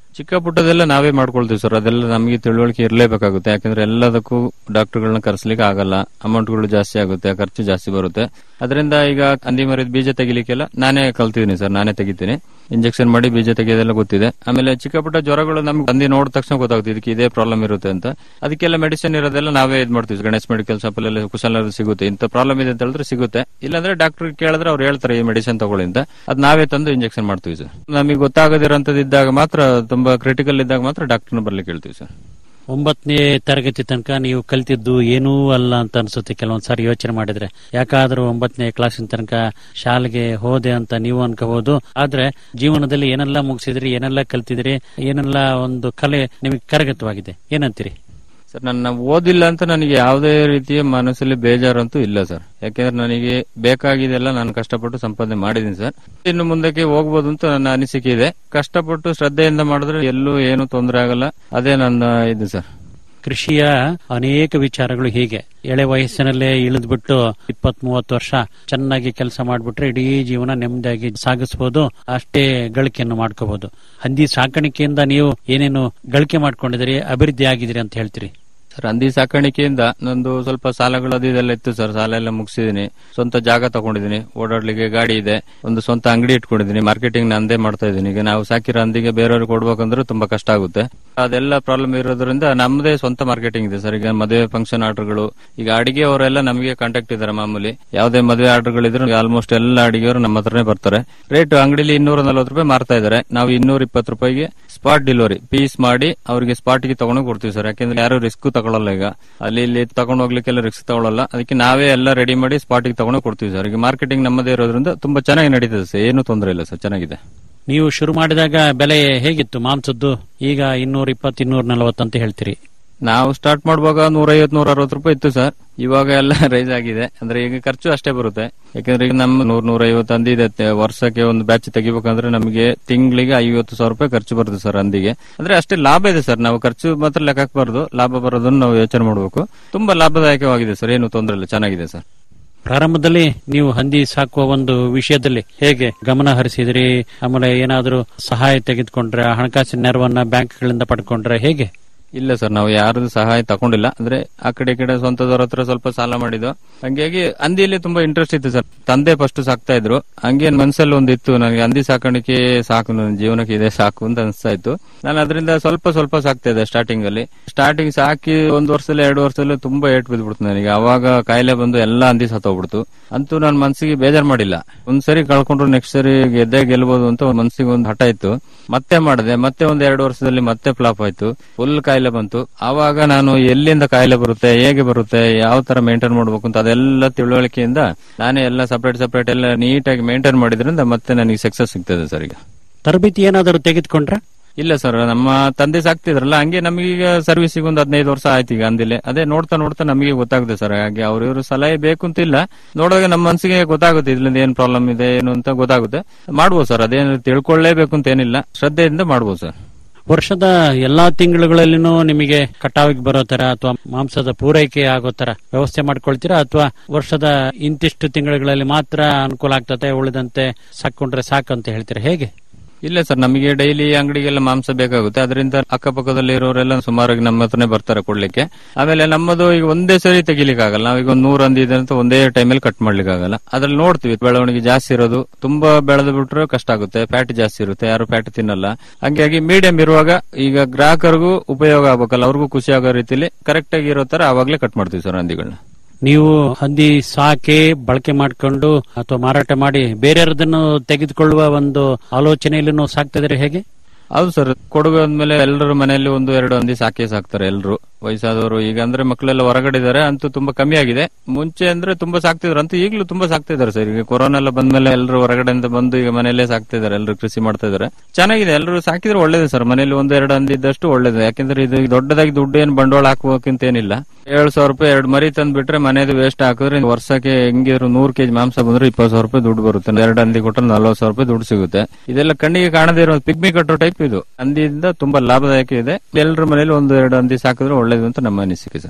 ಚಿಕ್ಕ ಪುಟ್ಟದೆಲ್ಲ ನಾವೇ ಮಾಡ್ಕೊಳ್ತೀವಿ ಸರ್ ಅದೆಲ್ಲ ನಮಗೆ ತಿಳುವಳಿಕೆ ಇರಲೇಬೇಕಾಗುತ್ತೆ ಯಾಕಂದ್ರೆ ಎಲ್ಲದಕ್ಕೂ ಡಾಕ್ಟರ್ಗಳನ್ನ ಕರೆಸ್ಲಿಕ್ಕೆ ಆಗಲ್ಲ ಅಮೌಂಟ್ಗಳು ಜಾಸ್ತಿ ಆಗುತ್ತೆ ಖರ್ಚು ಜಾಸ್ತಿ ಬರುತ್ತೆ ಅದರಿಂದ ಈಗ ಹಂದಿ ಮರದ ಬೀಜ ತೆಗಿಲಿಕ್ಕೆಲ್ಲ ನಾನೇ ಕಲ್ತಿದ್ದೀನಿ ಸರ್ ನಾನೇ ತೆಗಿತೀನಿ ಇಂಜೆಕ್ಷನ್ ಮಾಡಿ ಬೀಜ ತೆಗೆಯೋದೆಲ್ಲ ಗೊತ್ತಿದೆ ಆಮೇಲೆ ಚಿಕ್ಕ ಪುಟ್ಟ ಜ್ವರಗಳು ನಮ್ಗೆ ಹಂದಿ ನೋಡಿದ ತಕ್ಷಣ ಗೊತ್ತಾಗುತ್ತೆ ಇದಕ್ಕೆ ಇದೇ ಪ್ರಾಬ್ಲಮ್ ಇರುತ್ತೆ ಅಂತ ಅದಕ್ಕೆಲ್ಲ ಮೆಡಿಸಿನ್ ಇರೋದೆಲ್ಲ ನಾವೇ ಇದು ಮಾಡ್ತೀವಿ ಗಣೇಶ್ ಮೆಡಿಕಲ್ ಶಾಪ್ ಅಲ್ಲೆಲ್ಲ ಕುಶಲ ಸಿಗುತ್ತೆ ಇಂಥ ಪ್ರಾಬ್ಲಮ್ ಇದೆ ಅಂತ ಹೇಳಿದ್ರೆ ಸಿಗುತ್ತೆ ಇಲ್ಲಾಂದ್ರೆ ಡಾಕ್ಟರ್ ಕೇಳಿದ್ರೆ ಅವ್ರು ಹೇಳ್ತಾರೆ ಈ ಮೆಡಿಸಿನ್ ತಗೊಳ್ಳಿ ಅಂತ ಅದ್ ನಾವೇ ತಂದು ಇಂಜೆಕ್ಷನ್ ಮಾಡ್ತೀವಿ ಸರ್ ನಮಗೆ ಗೊತ್ತಾಗದಿರೋಂಥದ್ದು ಇದ್ದಾಗ ಮಾತ್ರ ತುಂಬಾ ಕ್ರಿಟಿಕಲ್ ಇದ್ದಾಗ ಮಾತ್ರ ಡಾಕ್ಟರ್ನ ಬರ್ಲಿಕ್ಕೆ ಹೇಳ್ತೀವಿ ಸರ್ ಒಂಬತ್ತನೇ ತರಗತಿ ತನಕ ನೀವು ಕಲ್ತಿದ್ದು ಏನೂ ಅಲ್ಲ ಅಂತ ಅನ್ಸುತ್ತೆ ಕೆಲವೊಂದ್ಸಾರಿ ಯೋಚನೆ ಮಾಡಿದ್ರೆ ಯಾಕಾದ್ರೂ ಒಂಬತ್ತನೇ ಕ್ಲಾಸಿನ ತನಕ ಶಾಲೆಗೆ ಹೋದೆ ಅಂತ ನೀವು ಅನ್ಕೋಬಹುದು ಆದ್ರೆ ಜೀವನದಲ್ಲಿ ಏನೆಲ್ಲ ಮುಗಿಸಿದ್ರಿ ಏನೆಲ್ಲ ಕಲ್ತಿದ್ರಿ ಏನೆಲ್ಲ ಒಂದು ಕಲೆ ನಿಮಗೆ ಕರಗತವಾಗಿದೆ ಏನಂತೀರಿ ಸರ್ ನನ್ನ ಓದಿಲ್ಲ ಅಂತ ನನಗೆ ಯಾವುದೇ ರೀತಿಯ ಮನಸ್ಸಲ್ಲಿ ಬೇಜಾರಂತೂ ಇಲ್ಲ ಸರ್ ಯಾಕೆಂದ್ರೆ ನನಗೆ ಬೇಕಾಗಿದೆಲ್ಲ ನಾನು ಕಷ್ಟಪಟ್ಟು ಸಂಪಾದನೆ ಮಾಡಿದ್ದೀನಿ ಸರ್ ಇನ್ನು ಮುಂದಕ್ಕೆ ಹೋಗ್ಬೋದು ಅಂತ ನನ್ನ ಅನಿಸಿಕೆ ಇದೆ ಕಷ್ಟಪಟ್ಟು ಶ್ರದ್ಧೆಯಿಂದ ಮಾಡಿದ್ರೆ ಎಲ್ಲೂ ಏನು ತೊಂದರೆ ಆಗಲ್ಲ ಅದೇ ನನ್ನ ಇದು ಸರ್ ಕೃಷಿಯ ಅನೇಕ ವಿಚಾರಗಳು ಹೀಗೆ ಎಳೆ ವಯಸ್ಸಿನಲ್ಲೇ ಇಳಿದ್ಬಿಟ್ಟು ಇಪ್ಪತ್ ಮೂವತ್ತು ವರ್ಷ ಚೆನ್ನಾಗಿ ಕೆಲಸ ಮಾಡ್ಬಿಟ್ರೆ ಇಡೀ ಜೀವನ ನೆಮ್ಮದಿಯಾಗಿ ಸಾಗಿಸಬಹುದು ಅಷ್ಟೇ ಗಳಿಕೆಯನ್ನು ಮಾಡ್ಕೋಬಹುದು ಹಂದಿ ಸಾಕಾಣಿಕೆಯಿಂದ ನೀವು ಏನೇನು ಗಳಿಕೆ ಮಾಡ್ಕೊಂಡಿದ್ದೀರಿ ಅಭಿವೃದ್ಧಿ ಆಗಿದ್ದೀರಿ ಅಂತ ಹೇಳ್ತೀರಿ ಸರ್ ಹಂದಿ ಸಾಕಾಣಿಕೆಯಿಂದ ನಂದು ಸ್ವಲ್ಪ ಸಾಲಗಳು ಅದು ಇದೆಲ್ಲ ಇತ್ತು ಸರ್ ಸಾಲ ಎಲ್ಲ ಮುಗಿಸಿದೀನಿ ಸ್ವಂತ ಜಾಗ ತಗೊಂಡಿದ್ದೀನಿ ಓಡಾಡ್ಲಿಕ್ಕೆ ಗಾಡಿ ಇದೆ ಒಂದು ಸ್ವಂತ ಅಂಗಡಿ ಇಟ್ಕೊಂಡಿದ್ದೀನಿ ಮಾರ್ಕೆಟಿಂಗ್ ನಂದೇ ಮಾಡ್ತಾ ಇದ್ದೀನಿ ಈಗ ನಾವು ಸಾಕಿರೋ ಹಂದಿಗೆ ಬೇರೆಯವ್ರಿಗೆ ಕೊಡ್ಬೇಕಂದ್ರೆ ತುಂಬಾ ಕಷ್ಟ ಆಗುತ್ತೆ ಅದೆಲ್ಲ ಪ್ರಾಬ್ಲಮ್ ಇರೋದ್ರಿಂದ ನಮ್ಮದೇ ಸ್ವಂತ ಮಾರ್ಕೆಟಿಂಗ್ ಇದೆ ಸರ್ ಈಗ ಮದುವೆ ಫಂಕ್ಷನ್ ಆರ್ಡರ್ಗಳು ಈಗ ಅಡಿಗೆ ಅವರೆಲ್ಲ ನಮಗೆ ಕಾಂಟ್ಯಾಕ್ಟ್ ಇದ್ದಾರೆ ಮಾಮೂಲಿ ಯಾವುದೇ ಮದುವೆ ಆರ್ಡರ್ಗಳು ಇದ್ರು ಆಲ್ಮೋಸ್ಟ್ ಎಲ್ಲ ಅಡಿಗೆಯವರು ನಮ್ಮ ಹತ್ರನೇ ಬರ್ತಾರೆ ರೇಟ್ ಅಂಗಡಿಲಿ ಇನ್ನೂರ ನಲ್ವತ್ತು ರೂಪಾಯಿ ಮಾರ್ತಾ ಇದ್ದಾರೆ ನಾವು ಇನ್ನೂರ ಇಪ್ಪತ್ತು ರೂಪಾಯಿಗೆ ಸ್ಪಾಟ್ ಡೆಲಿವರಿ ಪೀಸ್ ಮಾಡಿ ಅವರಿಗೆ ಸ್ಪಾಟ್ಗೆ ತಗೊಂಡು ಕೊಡ್ತೀವಿ ಸರ್ ಯಾಕಂದ್ರೆ ಯಾರು ರಿಸ್ಕ್ ತಗೊಳ್ಳಲ್ಲ ಈಗ ಅಲ್ಲಿ ಇಲ್ಲಿ ತಗೊಂಡು ಹೋಗ್ಲಿಕ್ಕೆಲ್ಲ ರಿಸ್ಕ್ ತಗೊಳ್ಳಲ್ಲ ಅದಕ್ಕೆ ನಾವೇ ಎಲ್ಲ ರೆಡಿ ಮಾಡಿ ಸ್ಪಾಟ್ಗೆ ತಗೊಂಡು ಕೊಡ್ತೀವಿ ಸರ್ ಈಗ ಮಾರ್ಕೆಟಿಂಗ್ ನಮ್ಮದೇ ಇರೋದ್ರಿಂದ ತುಂಬಾ ಚೆನ್ನಾಗಿ ನಡೀತದೆ ಸರ್ ಏನು ತೊಂದರೆ ಇಲ್ಲ ಸರ್ ಚೆನ್ನಾಗಿದೆ ನೀವು ಶುರು ಮಾಡಿದಾಗ ಬೆಲೆ ಹೇಗಿತ್ತು ಮಾಂಸದ್ದು ಈಗ ಇನ್ನೂರ ಇಪ್ಪತ್ತು ಇನ್ನೂರ ನಲವತ್ತು ಅಂತ ಹೇಳ್ತೀರಿ ನಾವು ಸ್ಟಾರ್ಟ್ ಮಾಡುವಾಗ ನೂರೈವತ್ ನೂರ ಅರವತ್ತು ರೂಪಾಯಿ ಇತ್ತು ಸರ್ ಇವಾಗ ಎಲ್ಲ ರೈಸ್ ಆಗಿದೆ ಅಂದ್ರೆ ಈಗ ಖರ್ಚು ಅಷ್ಟೇ ಬರುತ್ತೆ ಯಾಕಂದ್ರೆ ಈಗ ನಮ್ಮ ನೂರ್ ನೂರ ಐವತ್ತು ಹಂದಿ ಇದೆ ತೆ- ವರ್ಷಕ್ಕೆ ಒಂದು ಬ್ಯಾಚ್ ತೆಗಿಬೇಕಂದ್ರೆ ನಮಗೆ ತಿಂಗಳಿಗೆ ಐವತ್ತು ಸಾವಿರ ರೂಪಾಯಿ ಖರ್ಚು ಬರುತ್ತೆ ಸರ್ ಹಂದಿಗೆ ಅಂದ್ರೆ ಅಷ್ಟೇ ಲಾಭ ಇದೆ ಸರ್ ನಾವು ಖರ್ಚು ಮಾತ್ರ ಲೆಕ್ಕ ಹಾಕ್ಬಾರ್ದು ಲಾಭ ಬರೋದನ್ನು ನಾವು ಯೋಚನೆ ಮಾಡಬೇಕು ತುಂಬಾ ಲಾಭದಾಯಕವಾಗಿದೆ ಸರ್ ಏನು ತೊಂದರೆ ಇಲ್ಲ ಚೆನ್ನಾಗಿದೆ ಸರ್ ಪ್ರಾರಂಭದಲ್ಲಿ ನೀವು ಹಂದಿ ಸಾಕುವ ಒಂದು ವಿಷಯದಲ್ಲಿ ಹೇಗೆ ಗಮನ ಹರಿಸಿದ್ರಿ ಆಮೇಲೆ ಏನಾದರೂ ಸಹಾಯ ತೆಗೆದುಕೊಂಡ್ರೆ ಹಣಕಾಸಿನ ನೆರವನ್ನ ಬ್ಯಾಂಕ್ಗಳಿಂದ ಪಡ್ಕೊಂಡ್ರೆ ಹೇಗೆ ಇಲ್ಲ ಸರ್ ನಾವು ಯಾರದು ಸಹಾಯ ತಗೊಂಡಿಲ್ಲ ಅಂದ್ರೆ ಆ ಕಡೆ ಈ ಕಡೆ ಸ್ವಂತದವ್ರ ಹತ್ರ ಸ್ವಲ್ಪ ಸಾಲ ಮಾಡಿದ್ದು ಹಂಗಾಗಿ ಹಂದಿಯಲ್ಲಿ ತುಂಬಾ ಇಂಟ್ರೆಸ್ಟ್ ಇತ್ತು ಸರ್ ತಂದೆ ಫಸ್ಟ್ ಸಾಕ್ತಾ ಇದ್ರು ಹಂಗೆ ಮನ್ಸಲ್ಲಿ ಒಂದಿತ್ತು ನನಗೆ ಹಂದಿ ಸಾಕಾಣಿಕೆ ಸಾಕು ನನ್ನ ಜೀವನಕ್ಕೆ ಇದೆ ಸಾಕು ಅಂತ ಅನಿಸ್ತಾ ಇತ್ತು ನಾನು ಅದರಿಂದ ಸ್ವಲ್ಪ ಸ್ವಲ್ಪ ಸಾಕ್ತಾ ಇದ್ದೆ ಸ್ಟಾರ್ಟಿಂಗ್ ಅಲ್ಲಿ ಸ್ಟಾರ್ಟಿಂಗ್ ಸಾಕಿ ಒಂದ್ ವರ್ಷದಲ್ಲಿ ಎರಡು ವರ್ಷದಲ್ಲಿ ತುಂಬಾ ಏಟ್ ಬಿದ್ಬಿಡ್ತು ನನಗೆ ಅವಾಗ ಕಾಯಿಲೆ ಬಂದು ಎಲ್ಲಾ ಹಂದಿ ಸತ್ತೋಗ್ಬಿಡ್ತು ಅಂತೂ ನನ್ನ ಮನ್ಸಿಗೆ ಬೇಜಾರ್ ಮಾಡಿಲ್ಲ ಒಂದ್ ಸರಿ ಕಳ್ಕೊಂಡ್ರು ನೆಕ್ಸ್ಟ್ ಸರಿ ಗೆದ್ದೇ ಗೆಲ್ಬಹುದು ಅಂತ ಒಂದ್ ಮನ್ಸಿಗೆ ಒಂದು ಹಠ ಇತ್ತು ಮತ್ತೆ ಮಾಡಿದೆ ಮತ್ತೆ ಒಂದ್ ಎರಡು ವರ್ಷದಲ್ಲಿ ಮತ್ತೆ ಫ್ಲಾಪ್ ಆಯ್ತು ಫುಲ್ ಕಾಯಿಲೆ ಬಂತು ಆವಾಗ ನಾನು ಎಲ್ಲಿಂದ ಕಾಯಿಲೆ ಬರುತ್ತೆ ಹೇಗೆ ಬರುತ್ತೆ ಯಾವ ತರ ಮೇಂಟೈನ್ ಮಾಡ್ಬೇಕು ಅಂತ ಅದೆಲ್ಲ ತಿಳುವಳಿಕೆಯಿಂದ ನಾನೇ ಎಲ್ಲ ಸಪರೇಟ್ ಸಪರೇಟ್ ಎಲ್ಲ ನೀಟಾಗಿ ಮೇಂಟೈನ್ ಮಾಡಿದ್ರಿಂದ ಮತ್ತೆ ನನಗೆ ಸಕ್ಸಸ್ ಸಿಗ್ತದೆ ಸರ್ ಈಗ ತರಬೇತಿ ಏನಾದರೂ ತೆಗೆದುಕೊಂಡ್ರೆ ಇಲ್ಲ ಸರ್ ನಮ್ಮ ತಂದೆ ಸಾಕ್ತಿದ್ರಲ್ಲ ಹಂಗೆ ನಮಗೀಗ ಸರ್ವಿಸಿಗೆ ಒಂದು ಹದಿನೈದು ವರ್ಷ ಆಯ್ತು ಈಗ ಅಂದಿಲೆ ಅದೇ ನೋಡ್ತಾ ನೋಡ್ತಾ ನಮಗೆ ಗೊತ್ತಾಗುತ್ತೆ ಸರ್ ಹಾಗೆ ಅವ್ರ ಇವರು ಸಲಹೆ ಬೇಕು ಅಂತ ಇಲ್ಲ ನೋಡುವಾಗ ನಮ್ಮ ಮನಸ್ಸಿಗೆ ಗೊತ್ತಾಗುತ್ತೆ ಇದ್ರಿಂದ ಏನ್ ಪ್ರಾಬ್ಲಮ್ ಇದೆ ಏನು ಅಂತ ಗೊತ್ತಾಗುತ್ತೆ ಮಾಡ್ಬೋದು ಸರ್ ಅದೇನು ತಿಳ್ಕೊಳ್ಳೇಬೇಕು ಅಂತ ಏನಿಲ್ಲ ಶ್ರದ್ಧೆಯಿಂದ ಮಾಡ್ಬೋದು ಸರ್ ವರ್ಷದ ಎಲ್ಲಾ ತಿಂಗಳುಗಳಲ್ಲಿನೂ ನಿಮಗೆ ಕಟಾವಿಗೆ ಬರೋ ತರ ಅಥವಾ ಮಾಂಸದ ಪೂರೈಕೆ ಆಗೋ ತರ ವ್ಯವಸ್ಥೆ ಮಾಡ್ಕೊಳ್ತೀರಾ ಅಥವಾ ವರ್ಷದ ಇಂತಿಷ್ಟು ತಿಂಗಳುಗಳಲ್ಲಿ ಮಾತ್ರ ಅನುಕೂಲ ಆಗ್ತದೆ ಉಳಿದಂತೆ ಸಾಕೊಂಡ್ರೆ ಸಾಕಂತ ಹೇಳ್ತೀರಾ ಹೇಗೆ ಇಲ್ಲ ಸರ್ ನಮಗೆ ಡೈಲಿ ಅಂಗಡಿಗೆಲ್ಲ ಮಾಂಸ ಬೇಕಾಗುತ್ತೆ ಅದರಿಂದ ಅಕ್ಕಪಕ್ಕದಲ್ಲಿ ಇರೋರೆಲ್ಲ ಸುಮಾರಾಗಿ ನಮ್ಮ ಹತ್ರನೇ ಬರ್ತಾರೆ ಕೊಡ್ಲಿಕ್ಕೆ ಆಮೇಲೆ ನಮ್ಮದು ಈಗ ಒಂದೇ ಸರಿ ತೆಗಿಲಿಕ್ಕೆ ಆಗಲ್ಲ ನಾವೀಗ ಒಂದು ನೂರು ಹಂದಿ ಇದೆ ಅಂತ ಒಂದೇ ಟೈಮಲ್ಲಿ ಕಟ್ ಮಾಡ್ಲಿಕ್ಕೆ ಆಗಲ್ಲ ಅದ್ರಲ್ಲಿ ನೋಡ್ತೀವಿ ಬೆಳವಣಿಗೆ ಜಾಸ್ತಿ ಇರೋದು ತುಂಬಾ ಬೆಳೆದು ಬಿಟ್ರೆ ಕಷ್ಟ ಆಗುತ್ತೆ ಫ್ಯಾಟ್ ಜಾಸ್ತಿ ಇರುತ್ತೆ ಯಾರು ಫ್ಯಾಟ್ ತಿನ್ನಲ್ಲ ಹಂಗಾಗಿ ಮೀಡಿಯಂ ಇರುವಾಗ ಈಗ ಗ್ರಾಹಕರಿಗೂ ಉಪಯೋಗ ಆಗ್ಬೇಕಲ್ಲ ಅವ್ರಿಗೂ ಖುಷಿ ಆಗೋ ರೀತಿಲಿ ಕರೆಕ್ಟ್ ಆಗಿ ಇರೋ ತರ ಅವಾಗ್ಲೇ ಕಟ್ ಮಾಡ್ತೀವಿ ಸರ್ ಹಂದಿಗಳನ್ನ ನೀವು ಹಂದಿ ಸಾಕಿ ಬಳಕೆ ಮಾಡ್ಕೊಂಡು ಅಥವಾ ಮಾರಾಟ ಮಾಡಿ ಬೇರೆಯವರದನ್ನು ತೆಗೆದುಕೊಳ್ಳುವ ಒಂದು ಆಲೋಚನೆಯಲ್ಲೂ ಸಾಕ್ತಿದ್ರೆ ಹೇಗೆ ಹೌದು ಸರ್ ಕೊಡಗು ಅಂದ್ಮೇಲೆ ಎಲ್ಲರ ಮನೆಯಲ್ಲಿ ಒಂದು ಎರಡು ಹಂದಿ ಸಾಕೇ ಸಾಕ್ತಾರೆ ಎಲ್ಲರೂ ವಯಸ್ಸಾದವರು ಈಗ ಅಂದ್ರೆ ಮಕ್ಕಳೆಲ್ಲ ಹೊರಗಡೆ ಇದಾರೆ ಅಂತೂ ತುಂಬಾ ಕಮ್ಮಿ ಆಗಿದೆ ಮುಂಚೆ ಅಂದ್ರೆ ತುಂಬಾ ಸಾಕ್ತಿದ್ರು ಅಂತೂ ಈಗಲೂ ತುಂಬಾ ಸಾಕ್ತಿದ್ದಾರೆ ಸರ್ ಈಗ ಕೊರೋನಾ ಎಲ್ಲ ಬಂದ್ಮೇಲೆ ಎಲ್ಲರೂ ಹೊರಗಡೆಯಿಂದ ಬಂದು ಈಗ ಮನೆಯಲ್ಲೇ ಸಾಕ್ತಿದ್ದಾರೆ ಎಲ್ಲರೂ ಕೃಷಿ ಮಾಡ್ತಾ ಇದಾರೆ ಚೆನ್ನಾಗಿದೆ ಎಲ್ಲರೂ ಸಾಕಿದ್ರೆ ಒಳ್ಳೇದು ಸರ್ ಮನೇಲಿ ಒಂದು ಎರಡು ಹಂದಿ ಇದ್ದಷ್ಟು ಒಳ್ಳೇದು ಯಾಕಂದ್ರೆ ಇದು ದೊಡ್ಡದಾಗಿ ದುಡ್ಡು ಏನು ಬಂಡವಾಳ ಹಾಕುವಕ್ಕಿಂತ ಏನಿಲ್ಲ ಏಳು ಸಾವಿರ ರೂಪಾಯಿ ಎರಡು ಮರಿ ತಂದು ಬಿಟ್ರೆ ಮನೆದು ವೇಸ್ಟ್ ಹಾಕಿದ್ರೆ ವರ್ಷಕ್ಕೆ ಹೆಂಗಿದ್ರು ನೂರು ಕೆಜಿ ಮಾಂಸ ಬಂದ್ರೆ ಇಪ್ಪತ್ತು ಸಾವಿರ ರೂಪಾಯಿ ದುಡ್ಡು ಬರುತ್ತೆ ಎರಡು ಹಂದಿ ಕೊಟ್ಟರೆ ನಲ್ವತ್ತು ಸಾವಿರ ರೂಪಾಯಿ ದುಡ್ಡು ಸಿಗುತ್ತೆ ಇದೆಲ್ಲ ಕಣ್ಣಿಗೆ ಕಾಣದೇ ಇರೋ ಪಿಗ್ಮಿ ಕಟ್ಟೋ ಟೈಪ್ ಇದು ಹಂದಿಯಿಂದ ತುಂಬಾ ಲಾಭದಾಯಕ ಇದೆ ಎಲ್ಲರ ಮನೇಲಿ ಒಂದು ಎರಡು ಹಂದಿ ಸಾಕಿದ್ರೆ ಒಳ್ಳೇದು ಅಂತ ನಮ್ಮ ಅನಿಸಿಕೆ ಸರ್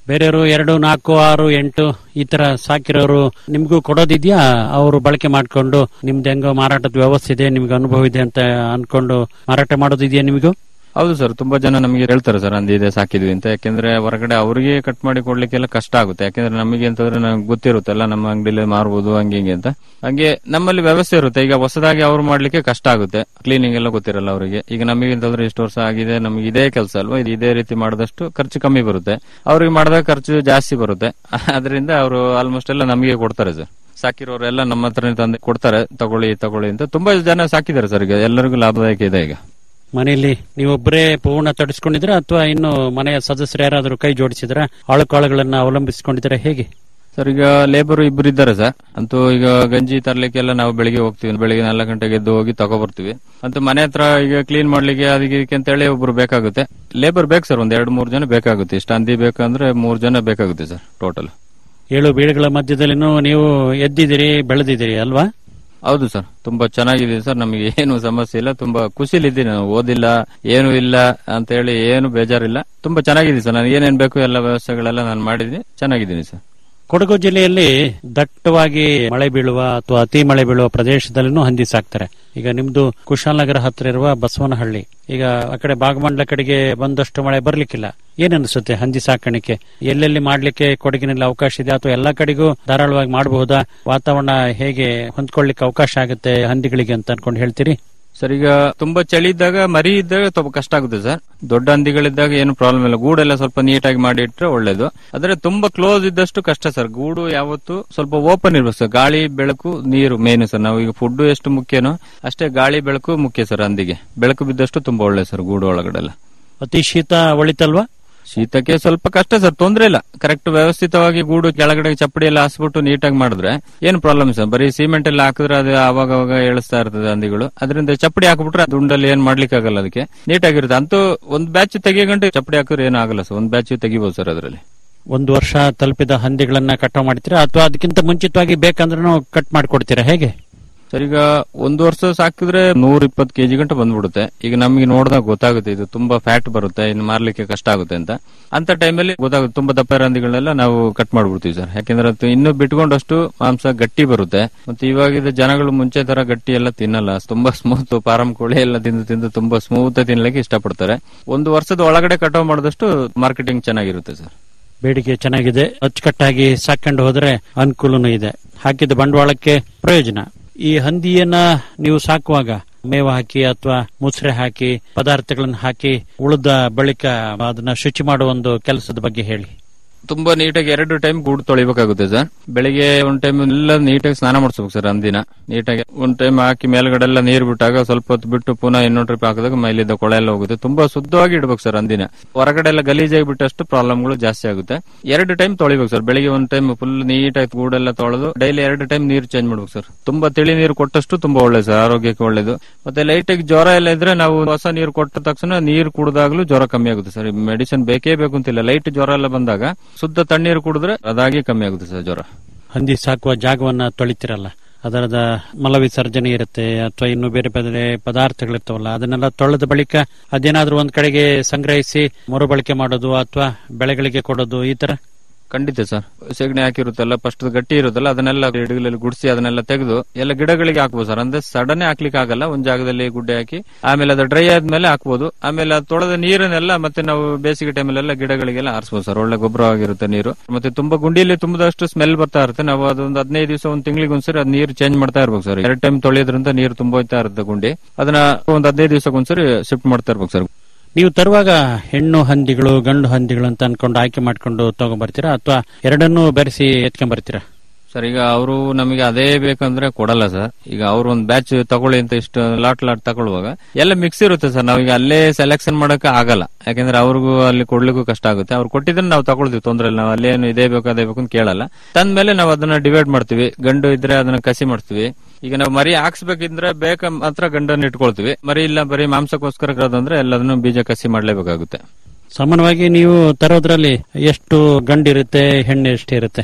ಬೇರೆಯವರು ಎರಡು ನಾಲ್ಕು ಆರು ಎಂಟು ಈ ತರ ಸಾಕಿರೋರು ನಿಮ್ಗೂ ಕೊಡೋದಿದ್ಯಾ ಅವರು ಬಳಕೆ ಮಾಡ್ಕೊಂಡು ನಿಮ್ದು ಹೆಂಗೋ ಮಾರಾಟದ ವ್ಯವಸ್ಥೆ ಇದೆ ನಿಮ್ಗೆ ಅನುಭವ ಇದೆ ಅಂತ ಅನ್ಕೊಂಡು ಮಾರಾಟ ಮಾಡೋದಿದೆಯಾ ನಿಮಗೂ ಹೌದು ಸರ್ ತುಂಬಾ ಜನ ನಮಗೆ ಹೇಳ್ತಾರೆ ಸರ್ ಅಂದಿ ಇದೆ ಸಾಕಿದ್ವಿ ಅಂತ ಯಾಕೆಂದ್ರೆ ಹೊರಗಡೆ ಅವರಿಗೆ ಕಟ್ ಮಾಡಿ ಕೊಡ್ಲಿಕ್ಕೆಲ್ಲ ಕಷ್ಟ ಆಗುತ್ತೆ ಯಾಕೆಂದ್ರೆ ನಮಗೆ ಅಂತಂದ್ರೆ ನಮ್ಗೆ ಗೊತ್ತಿರುತ್ತಲ್ಲ ನಮ್ಮ ಅಂಗಡಿಲಿ ಮಾರ್ಬೋದು ಹಂಗೆ ಹಿಂಗೆ ಅಂತ ಹಂಗೆ ನಮ್ಮಲ್ಲಿ ವ್ಯವಸ್ಥೆ ಇರುತ್ತೆ ಈಗ ಹೊಸದಾಗಿ ಅವ್ರು ಮಾಡ್ಲಿಕ್ಕೆ ಕಷ್ಟ ಆಗುತ್ತೆ ಕ್ಲೀನಿಂಗ್ ಎಲ್ಲ ಗೊತ್ತಿರಲ್ಲ ಅವರಿಗೆ ಈಗ ನಮಗೆ ಅಂತಂದ್ರೆ ಇಷ್ಟು ವರ್ಷ ಆಗಿದೆ ನಮಗೆ ಇದೇ ಕೆಲಸ ಅಲ್ವಾ ಇದು ಇದೇ ರೀತಿ ಮಾಡಿದಷ್ಟು ಖರ್ಚು ಕಮ್ಮಿ ಬರುತ್ತೆ ಅವ್ರಿಗೆ ಮಾಡಿದಾಗ ಖರ್ಚು ಜಾಸ್ತಿ ಬರುತ್ತೆ ಅದರಿಂದ ಅವರು ಆಲ್ಮೋಸ್ಟ್ ಎಲ್ಲ ನಮಗೆ ಕೊಡ್ತಾರೆ ಸರ್ ಸಾಕಿರೋರೆಲ್ಲ ನಮ್ಮ ಹತ್ರನೇ ತಂದು ಕೊಡ್ತಾರೆ ತಗೊಳ್ಳಿ ತಗೊಳ್ಳಿ ಅಂತ ತುಂಬಾ ಜನ ಸಾಕಿದ್ದಾರೆ ಸರ್ ಈಗ ಎಲ್ಲರಿಗೂ ಲಾಭದಾಯಕ ಇದೆ ಈಗ ಮನೆಯಲ್ಲಿ ನೀವೊಬ್ಬರೇ ಪೂರ್ಣ ತಡಿಸ್ಕೊಂಡಿದ್ರ ಅಥವಾ ಇನ್ನು ಮನೆಯ ಸದಸ್ಯರು ಯಾರಾದರೂ ಕೈ ಜೋಡಿಸಿದ್ರ ಆಳುಕಾಳುಗಳನ್ನ ಅವಲಂಬಿಸಿಕೊಂಡಿದ್ರೆ ಹೇಗೆ ಸರ್ ಈಗ ಲೇಬರ್ ಇಬ್ರು ಇದ್ದಾರೆ ಸರ್ ಅಂತೂ ಈಗ ಗಂಜಿ ತರ್ಲಿಕ್ಕೆಲ್ಲ ನಾವು ಬೆಳಿಗ್ಗೆ ಹೋಗ್ತೀವಿ ಬೆಳಿಗ್ಗೆ ನಾಲ್ಕು ಗಂಟೆಗೆ ಎದ್ದು ಹೋಗಿ ತಗೊಬರ್ತೀವಿ ಅಂತೂ ಮನೆ ಹತ್ರ ಈಗ ಕ್ಲೀನ್ ಮಾಡ್ಲಿಕ್ಕೆ ಅದಕ್ಕೆ ಇದಕ್ಕೆ ಅಂತ ಹೇಳಿ ಒಬ್ರು ಬೇಕಾಗುತ್ತೆ ಲೇಬರ್ ಬೇಕು ಸರ್ ಒಂದ್ ಎರಡು ಮೂರು ಜನ ಬೇಕಾಗುತ್ತೆ ಇಷ್ಟ ಅಂದಿ ಬೇಕಂದ್ರೆ ಮೂರು ಜನ ಬೇಕಾಗುತ್ತೆ ಸರ್ ಟೋಟಲ್ ಏಳು ಬೀಳುಗಳ ಮಧ್ಯದಲ್ಲಿನೂ ನೀವು ಎದ್ದಿದ್ದೀರಿ ಬೆಳೆದಿದ್ದೀರಿ ಅಲ್ವಾ ಹೌದು ಸರ್ ತುಂಬಾ ಚೆನ್ನಾಗಿದೆ ಸರ್ ನಮಗೆ ಏನು ಸಮಸ್ಯೆ ಇಲ್ಲ ತುಂಬಾ ಖುಷಿಲಿದ್ದೀನಿ ನಾನು ಓದಿಲ್ಲ ಏನು ಇಲ್ಲ ಅಂತ ಹೇಳಿ ಏನು ಬೇಜಾರಿಲ್ಲ ತುಂಬಾ ಚೆನ್ನಾಗಿದೆ ಸರ್ ನಾನು ಏನೇನ್ ಬೇಕು ಎಲ್ಲ ವ್ಯವಸ್ಥೆಗಳೆಲ್ಲ ನಾನು ಮಾಡಿದ್ದೀನಿ ಚೆನ್ನಾಗಿದ್ದೀನಿ ಸರ್ ಕೊಡಗು ಜಿಲ್ಲೆಯಲ್ಲಿ ದಟ್ಟವಾಗಿ ಮಳೆ ಬೀಳುವ ಅಥವಾ ಅತಿ ಮಳೆ ಬೀಳುವ ಪ್ರದೇಶದಲ್ಲಿನೂ ಹಂದಿ ಸಾಕ್ತಾರೆ ಈಗ ನಿಮ್ದು ಕುಶಾಲನಗರ ಹತ್ರ ಇರುವ ಬಸವನಹಳ್ಳಿ ಈಗ ಆ ಕಡೆ ಬಾಗಮಂಡ್ಲ ಕಡೆಗೆ ಬಂದಷ್ಟು ಮಳೆ ಬರ್ಲಿಕ್ಕಿಲ್ಲ ಏನನ್ಸುತ್ತೆ ಹಂದಿ ಸಾಕಾಣಿಕೆ ಎಲ್ಲೆಲ್ಲಿ ಮಾಡ್ಲಿಕ್ಕೆ ಕೊಡಗಿನಲ್ಲಿ ಅವಕಾಶ ಇದೆ ಅಥವಾ ಎಲ್ಲಾ ಕಡೆಗೂ ಧಾರಾಳವಾಗಿ ಮಾಡಬಹುದಾ ವಾತಾವರಣ ಹೇಗೆ ಹೊಂದ್ಕೊಳ್ಳಿಕ್ಕೆ ಅವಕಾಶ ಆಗುತ್ತೆ ಹಂದಿಗಳಿಗೆ ಅಂತ ಅನ್ಕೊಂಡು ಹೇಳ್ತೀರಿ ಸರ್ ಈಗ ತುಂಬಾ ಚಳಿ ಇದ್ದಾಗ ಮರಿ ಇದ್ದಾಗ ಸ್ವಲ್ಪ ಕಷ್ಟ ಆಗುತ್ತೆ ಸರ್ ದೊಡ್ಡ ಹಂದಿಗಳಿದ್ದಾಗ ಏನು ಪ್ರಾಬ್ಲಮ್ ಇಲ್ಲ ಗೂಡೆಲ್ಲ ಸ್ವಲ್ಪ ನೀಟಾಗಿ ಮಾಡಿ ಇಟ್ರೆ ಒಳ್ಳೇದು ಆದ್ರೆ ತುಂಬಾ ಕ್ಲೋಸ್ ಇದ್ದಷ್ಟು ಕಷ್ಟ ಸರ್ ಗೂಡು ಯಾವತ್ತು ಸ್ವಲ್ಪ ಓಪನ್ ಇರ್ಬೇಕು ಸರ್ ಗಾಳಿ ಬೆಳಕು ನೀರು ಮೇನು ಸರ್ ನಾವು ಈಗ ಫುಡ್ ಎಷ್ಟು ಮುಖ್ಯನೋ ಅಷ್ಟೇ ಗಾಳಿ ಬೆಳಕು ಮುಖ್ಯ ಸರ್ ಹಂದಿಗೆ ಬೆಳಕು ಬಿದ್ದಷ್ಟು ತುಂಬಾ ಒಳ್ಳೆ ಸರ್ ಗೂಡು ಒಳಗಡೆ ಎಲ್ಲ ಅತಿ ಶೀತ ಒಳಿತಲ್ವಾ ಶೀತಕ್ಕೆ ಸ್ವಲ್ಪ ಕಷ್ಟ ಸರ್ ತೊಂದ್ರೆ ಇಲ್ಲ ಕರೆಕ್ಟ್ ವ್ಯವಸ್ಥಿತವಾಗಿ ಗೂಡು ಕೆಳಗಡೆ ಚಪ್ಪಡಿ ಎಲ್ಲ ಹಾಸ್ಬಿಟ್ಟು ನೀಟಾಗಿ ಮಾಡಿದ್ರೆ ಏನು ಪ್ರಾಬ್ಲಮ್ ಸರ್ ಬರೀ ಸಿಮೆಂಟ್ ಎಲ್ಲ ಹಾಕಿದ್ರೆ ಅದು ಅವಾಗ ಅವಾಗ ಏಳಿಸ್ತಾ ಇರ್ತದೆ ಹಂದಿಗಳು ಅದರಿಂದ ಚಪ್ಪಡಿ ಹಾಕ್ಬಿಟ್ರೆ ಅದು ಉಂಡಲ್ಲಿ ಏನ್ ಮಾಡ್ಲಿಕ್ಕೆ ಆಗಲ್ಲ ಅದಕ್ಕೆ ನೀಟಾಗಿರುತ್ತೆ ಅಂತೂ ಒಂದ್ ಬ್ಯಾಚ್ ತೆಗಿಯಗಂಟು ಚಪ್ಪಡಿ ಹಾಕಿದ್ರೆ ಏನು ಆಗಲ್ಲ ಸರ್ ಒಂದ್ ಬ್ಯಾಚ್ ತೆಗಿಬಹುದು ಸರ್ ಅದರಲ್ಲಿ ಒಂದು ವರ್ಷ ತಲುಪಿದ ಹಂದಿಗಳನ್ನ ಕಟಾವ್ ಮಾಡ್ತೀರಾ ಅಥವಾ ಅದಕ್ಕಿಂತ ಮುಂಚಿತವಾಗಿ ಬೇಕಂದ್ರೂ ಕಟ್ ಮಾಡ್ಕೊಡ್ತೀರಾ ಹೇಗೆ ಸರ್ ಈಗ ಒಂದು ವರ್ಷ ಸಾಕಿದ್ರೆ ನೂರ ಇಪ್ಪತ್ತು ಕೆಜಿ ಗಂಟೆ ಬಂದ್ಬಿಡುತ್ತೆ ಈಗ ನಮಗೆ ನೋಡಿದಾಗ ಗೊತ್ತಾಗುತ್ತೆ ಇದು ತುಂಬಾ ಫ್ಯಾಟ್ ಬರುತ್ತೆ ಇನ್ನು ಮಾರ್ಲಿಕ್ಕೆ ಕಷ್ಟ ಆಗುತ್ತೆ ಅಂತ ಅಂತ ಟೈಮಲ್ಲಿ ಗೊತ್ತಾಗುತ್ತೆ ತುಂಬಾ ದಪ್ಪ ಹಂದಿಗಳನ್ನೆಲ್ಲ ನಾವು ಕಟ್ ಮಾಡ್ಬಿಡ್ತೀವಿ ಸರ್ ಯಾಕೆಂದ್ರೆ ಅದು ಇನ್ನು ಬಿಟ್ಕೊಂಡಷ್ಟು ಮಾಂಸ ಗಟ್ಟಿ ಬರುತ್ತೆ ಮತ್ತೆ ಇವಾಗಿದ್ದ ಜನಗಳು ಮುಂಚೆ ತರ ಗಟ್ಟಿ ಎಲ್ಲ ತಿನ್ನಲ್ಲ ತುಂಬಾ ಸ್ಮೂತ್ ಫಾರಂ ಕೋಳಿ ಎಲ್ಲ ತಿಂದು ತಿಂದು ತುಂಬಾ ಸ್ಮೂತ್ ತಿನ್ಲಿಕ್ಕೆ ಇಷ್ಟಪಡ್ತಾರೆ ಒಂದು ವರ್ಷದ ಒಳಗಡೆ ಕಟಾವ್ ಮಾಡಿದಷ್ಟು ಮಾರ್ಕೆಟಿಂಗ್ ಚೆನ್ನಾಗಿರುತ್ತೆ ಸರ್ ಬೇಡಿಕೆ ಚೆನ್ನಾಗಿದೆ ಅಚ್ಚುಕಟ್ಟಾಗಿ ಸಾಕೊಂಡು ಹೋದ್ರೆ ಅನುಕೂಲನೂ ಇದೆ ಹಾಕಿದ ಬಂಡವಾಳಕ್ಕೆ ಪ್ರಯೋಜನ ಈ ಹಂದಿಯನ್ನ ನೀವು ಸಾಕುವಾಗ ಮೇವು ಹಾಕಿ ಅಥವಾ ಮುಸ್ರೆ ಹಾಕಿ ಪದಾರ್ಥಗಳನ್ನು ಹಾಕಿ ಉಳಿದ ಬಳಿಕ ಅದನ್ನ ಶುಚಿ ಮಾಡುವ ಒಂದು ಕೆಲಸದ ಬಗ್ಗೆ ಹೇಳಿ ತುಂಬಾ ನೀಟಾಗಿ ಎರಡು ಟೈಮ್ ಗೂಡು ತೊಳಿಬೇಕಾಗುತ್ತೆ ಸರ್ ಬೆಳಿಗ್ಗೆ ಒಂದ್ ಟೈಮ್ ಎಲ್ಲ ನೀಟಾಗಿ ಸ್ನಾನ ಮಾಡಿಸ್ಬೇಕು ಸರ್ ಅಂದಿನ ನೀಟಾಗಿ ಒಂದ್ ಟೈಮ್ ಹಾಕಿ ಮೇಲ್ಗಡೆ ಎಲ್ಲ ನೀರು ಬಿಟ್ಟಾಗ ಸ್ವಲ್ಪ ಹೊತ್ತು ಬಿಟ್ಟು ಪುನಃ ಇನ್ನೊಂದು ಟ್ರಿಪ್ ಹಾಕಿದಾಗ ಮೈಲಿದ್ದ ಕೊಳೆ ಎಲ್ಲ ಹೋಗುತ್ತೆ ತುಂಬಾ ಶುದ್ಧವಾಗಿ ಇಡ್ಬೇಕು ಸರ್ ಅಂದಿನ ಹೊರಗಡೆ ಎಲ್ಲ ಗಲೀಜಾಗಿ ಬಿಟ್ಟಷ್ಟು ಪ್ರಾಬ್ಲಮ್ಗಳು ಜಾಸ್ತಿ ಆಗುತ್ತೆ ಎರಡು ಟೈಮ್ ತೊಳಿಬೇಕು ಸರ್ ಬೆಳಿಗ್ಗೆ ಒಂದ್ ಟೈಮ್ ಫುಲ್ ನೀಟಾಗಿ ಗೂಡೆಲ್ಲ ತೊಳೆದು ಡೈಲಿ ಎರಡು ಟೈಮ್ ನೀರು ಚೇಂಜ್ ಮಾಡ್ಬೇಕು ಸರ್ ತುಂಬಾ ತಿಳಿ ನೀರು ಕೊಟ್ಟಷ್ಟು ತುಂಬಾ ಒಳ್ಳೇದು ಸರ್ ಆರೋಗ್ಯಕ್ಕೆ ಒಳ್ಳೇದು ಮತ್ತೆ ಲೈಟ್ ಆಗಿ ಜ್ವರ ಎಲ್ಲ ಇದ್ರೆ ನಾವು ಹೊಸ ನೀರು ಕೊಟ್ಟ ತಕ್ಷಣ ನೀರು ಕುಡಿದಾಗ್ಲೂ ಜ್ವರ ಕಮ್ಮಿ ಆಗುತ್ತೆ ಸರ್ ಮೆಡಿಸಿನ್ ಬೇಕೇ ಬೇಕು ಅಂತಿಲ್ಲ ಲೈಟ್ ಜ್ವರ ಎಲ್ಲ ಬಂದಾಗ ಶುದ್ಧ ತಣ್ಣೀರು ಕುಡಿದ್ರೆ ಅದಾಗಿ ಕಮ್ಮಿ ಆಗುತ್ತೆ ಸರ್ ಜ್ವರ ಹಂದಿ ಸಾಕುವ ಜಾಗವನ್ನ ತೊಳಿತಿರಲ್ಲ ಅದರದ ಮಲ ವಿಸರ್ಜನೆ ಇರುತ್ತೆ ಅಥವಾ ಇನ್ನು ಬೇರೆ ಬೇರೆ ಪದಾರ್ಥಗಳಿರ್ತಾವಲ್ಲ ಅದನ್ನೆಲ್ಲ ತೊಳೆದ ಬಳಿಕ ಅದೇನಾದ್ರೂ ಒಂದ್ ಕಡೆಗೆ ಸಂಗ್ರಹಿಸಿ ಮರುಬಳಕೆ ಮಾಡೋದು ಅಥವಾ ಬೆಳೆಗಳಿಗೆ ಕೊಡೋದು ಈ ತರ ಖಂಡಿತ ಸರ್ ಸೆಗಣಿ ಹಾಕಿರುತ್ತಲ್ಲ ಫಸ್ಟ್ ಗಟ್ಟಿ ಇರುತ್ತಲ್ಲ ಅದನ್ನೆಲ್ಲ ಗಿಡಗಳಲ್ಲಿ ಗುಡಿಸಿ ಅದನ್ನೆಲ್ಲ ತೆಗೆದು ಎಲ್ಲ ಗಿಡಗಳಿಗೆ ಹಾಕ್ಬೋದು ಸರ್ ಅಂದ್ರೆ ಸಡನ್ ಹಾಕ್ಲಿಕ್ಕೆ ಆಗಲ್ಲ ಒಂದ್ ಜಾಗದಲ್ಲಿ ಗುಡ್ಡೆ ಹಾಕಿ ಆಮೇಲೆ ಅದು ಡ್ರೈ ಆದ್ಮೇಲೆ ಹಾಕ್ಬೋದು ಆಮೇಲೆ ಅದು ತೊಳೆದ ನೀರನ್ನೆಲ್ಲ ಮತ್ತೆ ನಾವು ಬೇಸಿಗೆ ಟೈಮಲ್ಲೆಲ್ಲ ಗಿಡಗಳಿಗೆಲ್ಲ ಆರಿಸಬಹುದು ಸರ್ ಒಳ್ಳೆ ಗೊಬ್ಬರವಾಗಿರುತ್ತೆ ನೀರು ಮತ್ತೆ ತುಂಬಾ ಗುಂಡಿಯಲ್ಲಿ ತುಂಬದಷ್ಟು ಸ್ಮೆಲ್ ಬರ್ತಾ ಇರುತ್ತೆ ನಾವು ಅದೊಂದು ಹದಿನೈದು ದಿವಸ ಒಂದು ತಿಂಗಳಿಗೆ ಒಂದ್ಸರಿ ಅದು ನೀರು ಚೇಂಜ್ ಮಾಡ್ತಾ ಇರ್ಬೇಕು ಸರ್ ಎರಡು ಟೈಮ್ ತೊಳೆಯೋದ್ರಿಂದ ನೀರು ತುಂಬ ಹೋಯ್ತಾ ಇರುತ್ತೆ ಗುಂಡಿ ಅದನ್ನ ಒಂದು ಹದಿನೈದು ದಿವಸಕ್ಕೆ ಒಂದ್ಸರಿ ಶಿಫ್ಟ್ ಮಾಡ್ತಾ ಇರ್ಬೇಕು ಸರ್ ನೀವು ತರುವಾಗ ಹೆಣ್ಣು ಹಂದಿಗಳು ಗಂಡು ಹಂದಿಗಳು ಅಂತ ಅನ್ಕೊಂಡು ಆಯ್ಕೆ ಮಾಡ್ಕೊಂಡು ತಗೊಂಡ್ಬರ್ತೀರಾ ಅಥವಾ ಎರಡನ್ನೂ ಬೆರೆಸಿ ಎತ್ಕೊಂಡ್ಬರ್ತೀರಾ ಸರ್ ಈಗ ಅವರು ನಮಗೆ ಅದೇ ಬೇಕಂದ್ರೆ ಕೊಡಲ್ಲ ಸರ್ ಈಗ ಅವ್ರು ಒಂದು ಬ್ಯಾಚ್ ತಗೊಳ್ಳಿ ಅಂತ ಇಷ್ಟು ಲಾಟ್ ಲಾಟ್ ತಗೊಳ್ಳುವಾಗ ಎಲ್ಲ ಮಿಕ್ಸ್ ಇರುತ್ತೆ ಸರ್ ನಾವೀಗ ಅಲ್ಲೇ ಸೆಲೆಕ್ಷನ್ ಮಾಡಕ್ಕೆ ಆಗಲ್ಲ ಯಾಕಂದ್ರೆ ಅವ್ರಿಗೂ ಅಲ್ಲಿ ಕೊಡ್ಲಿಕ್ಕೂ ಕಷ್ಟ ಆಗುತ್ತೆ ಅವ್ರು ಕೊಟ್ಟಿದ್ರೆ ನಾವು ತಗೊಳ್ತೀವಿ ತೊಂದ್ರೆ ಇಲ್ಲ ನಾವು ಅಲ್ಲೇನು ಇದೇ ಬೇಕು ಅದೇ ಬೇಕು ಅಂತ ಕೇಳಲ್ಲ ತಂದ್ಮೇಲೆ ನಾವು ಅದನ್ನ ಡಿವೈಡ್ ಮಾಡ್ತೀವಿ ಗಂಡು ಇದ್ರೆ ಅದನ್ನ ಕಸಿ ಮಾಡ್ತೀವಿ ಈಗ ನಾವು ಮರಿ ಹಾಕ್ಸ್ಬೇಕಿದ್ರೆ ಬೇಕ ಮಾತ್ರ ಗಂಡನ್ನ ಇಟ್ಕೊಳ್ತೀವಿ ಮರಿ ಇಲ್ಲ ಬರೀ ಮಾಂಸಕ್ಕೋಸ್ಕರ ಇರೋದಂದ್ರೆ ಎಲ್ಲದನ್ನು ಬೀಜ ಕಸಿ ಮಾಡ್ಲೇಬೇಕಾಗುತ್ತೆ ಸಾಮಾನ್ಯವಾಗಿ ನೀವು ತರೋದ್ರಲ್ಲಿ ಎಷ್ಟು ಗಂಡಿರುತ್ತೆ ಹೆಣ್ಣು ಎಷ್ಟು ಇರುತ್ತೆ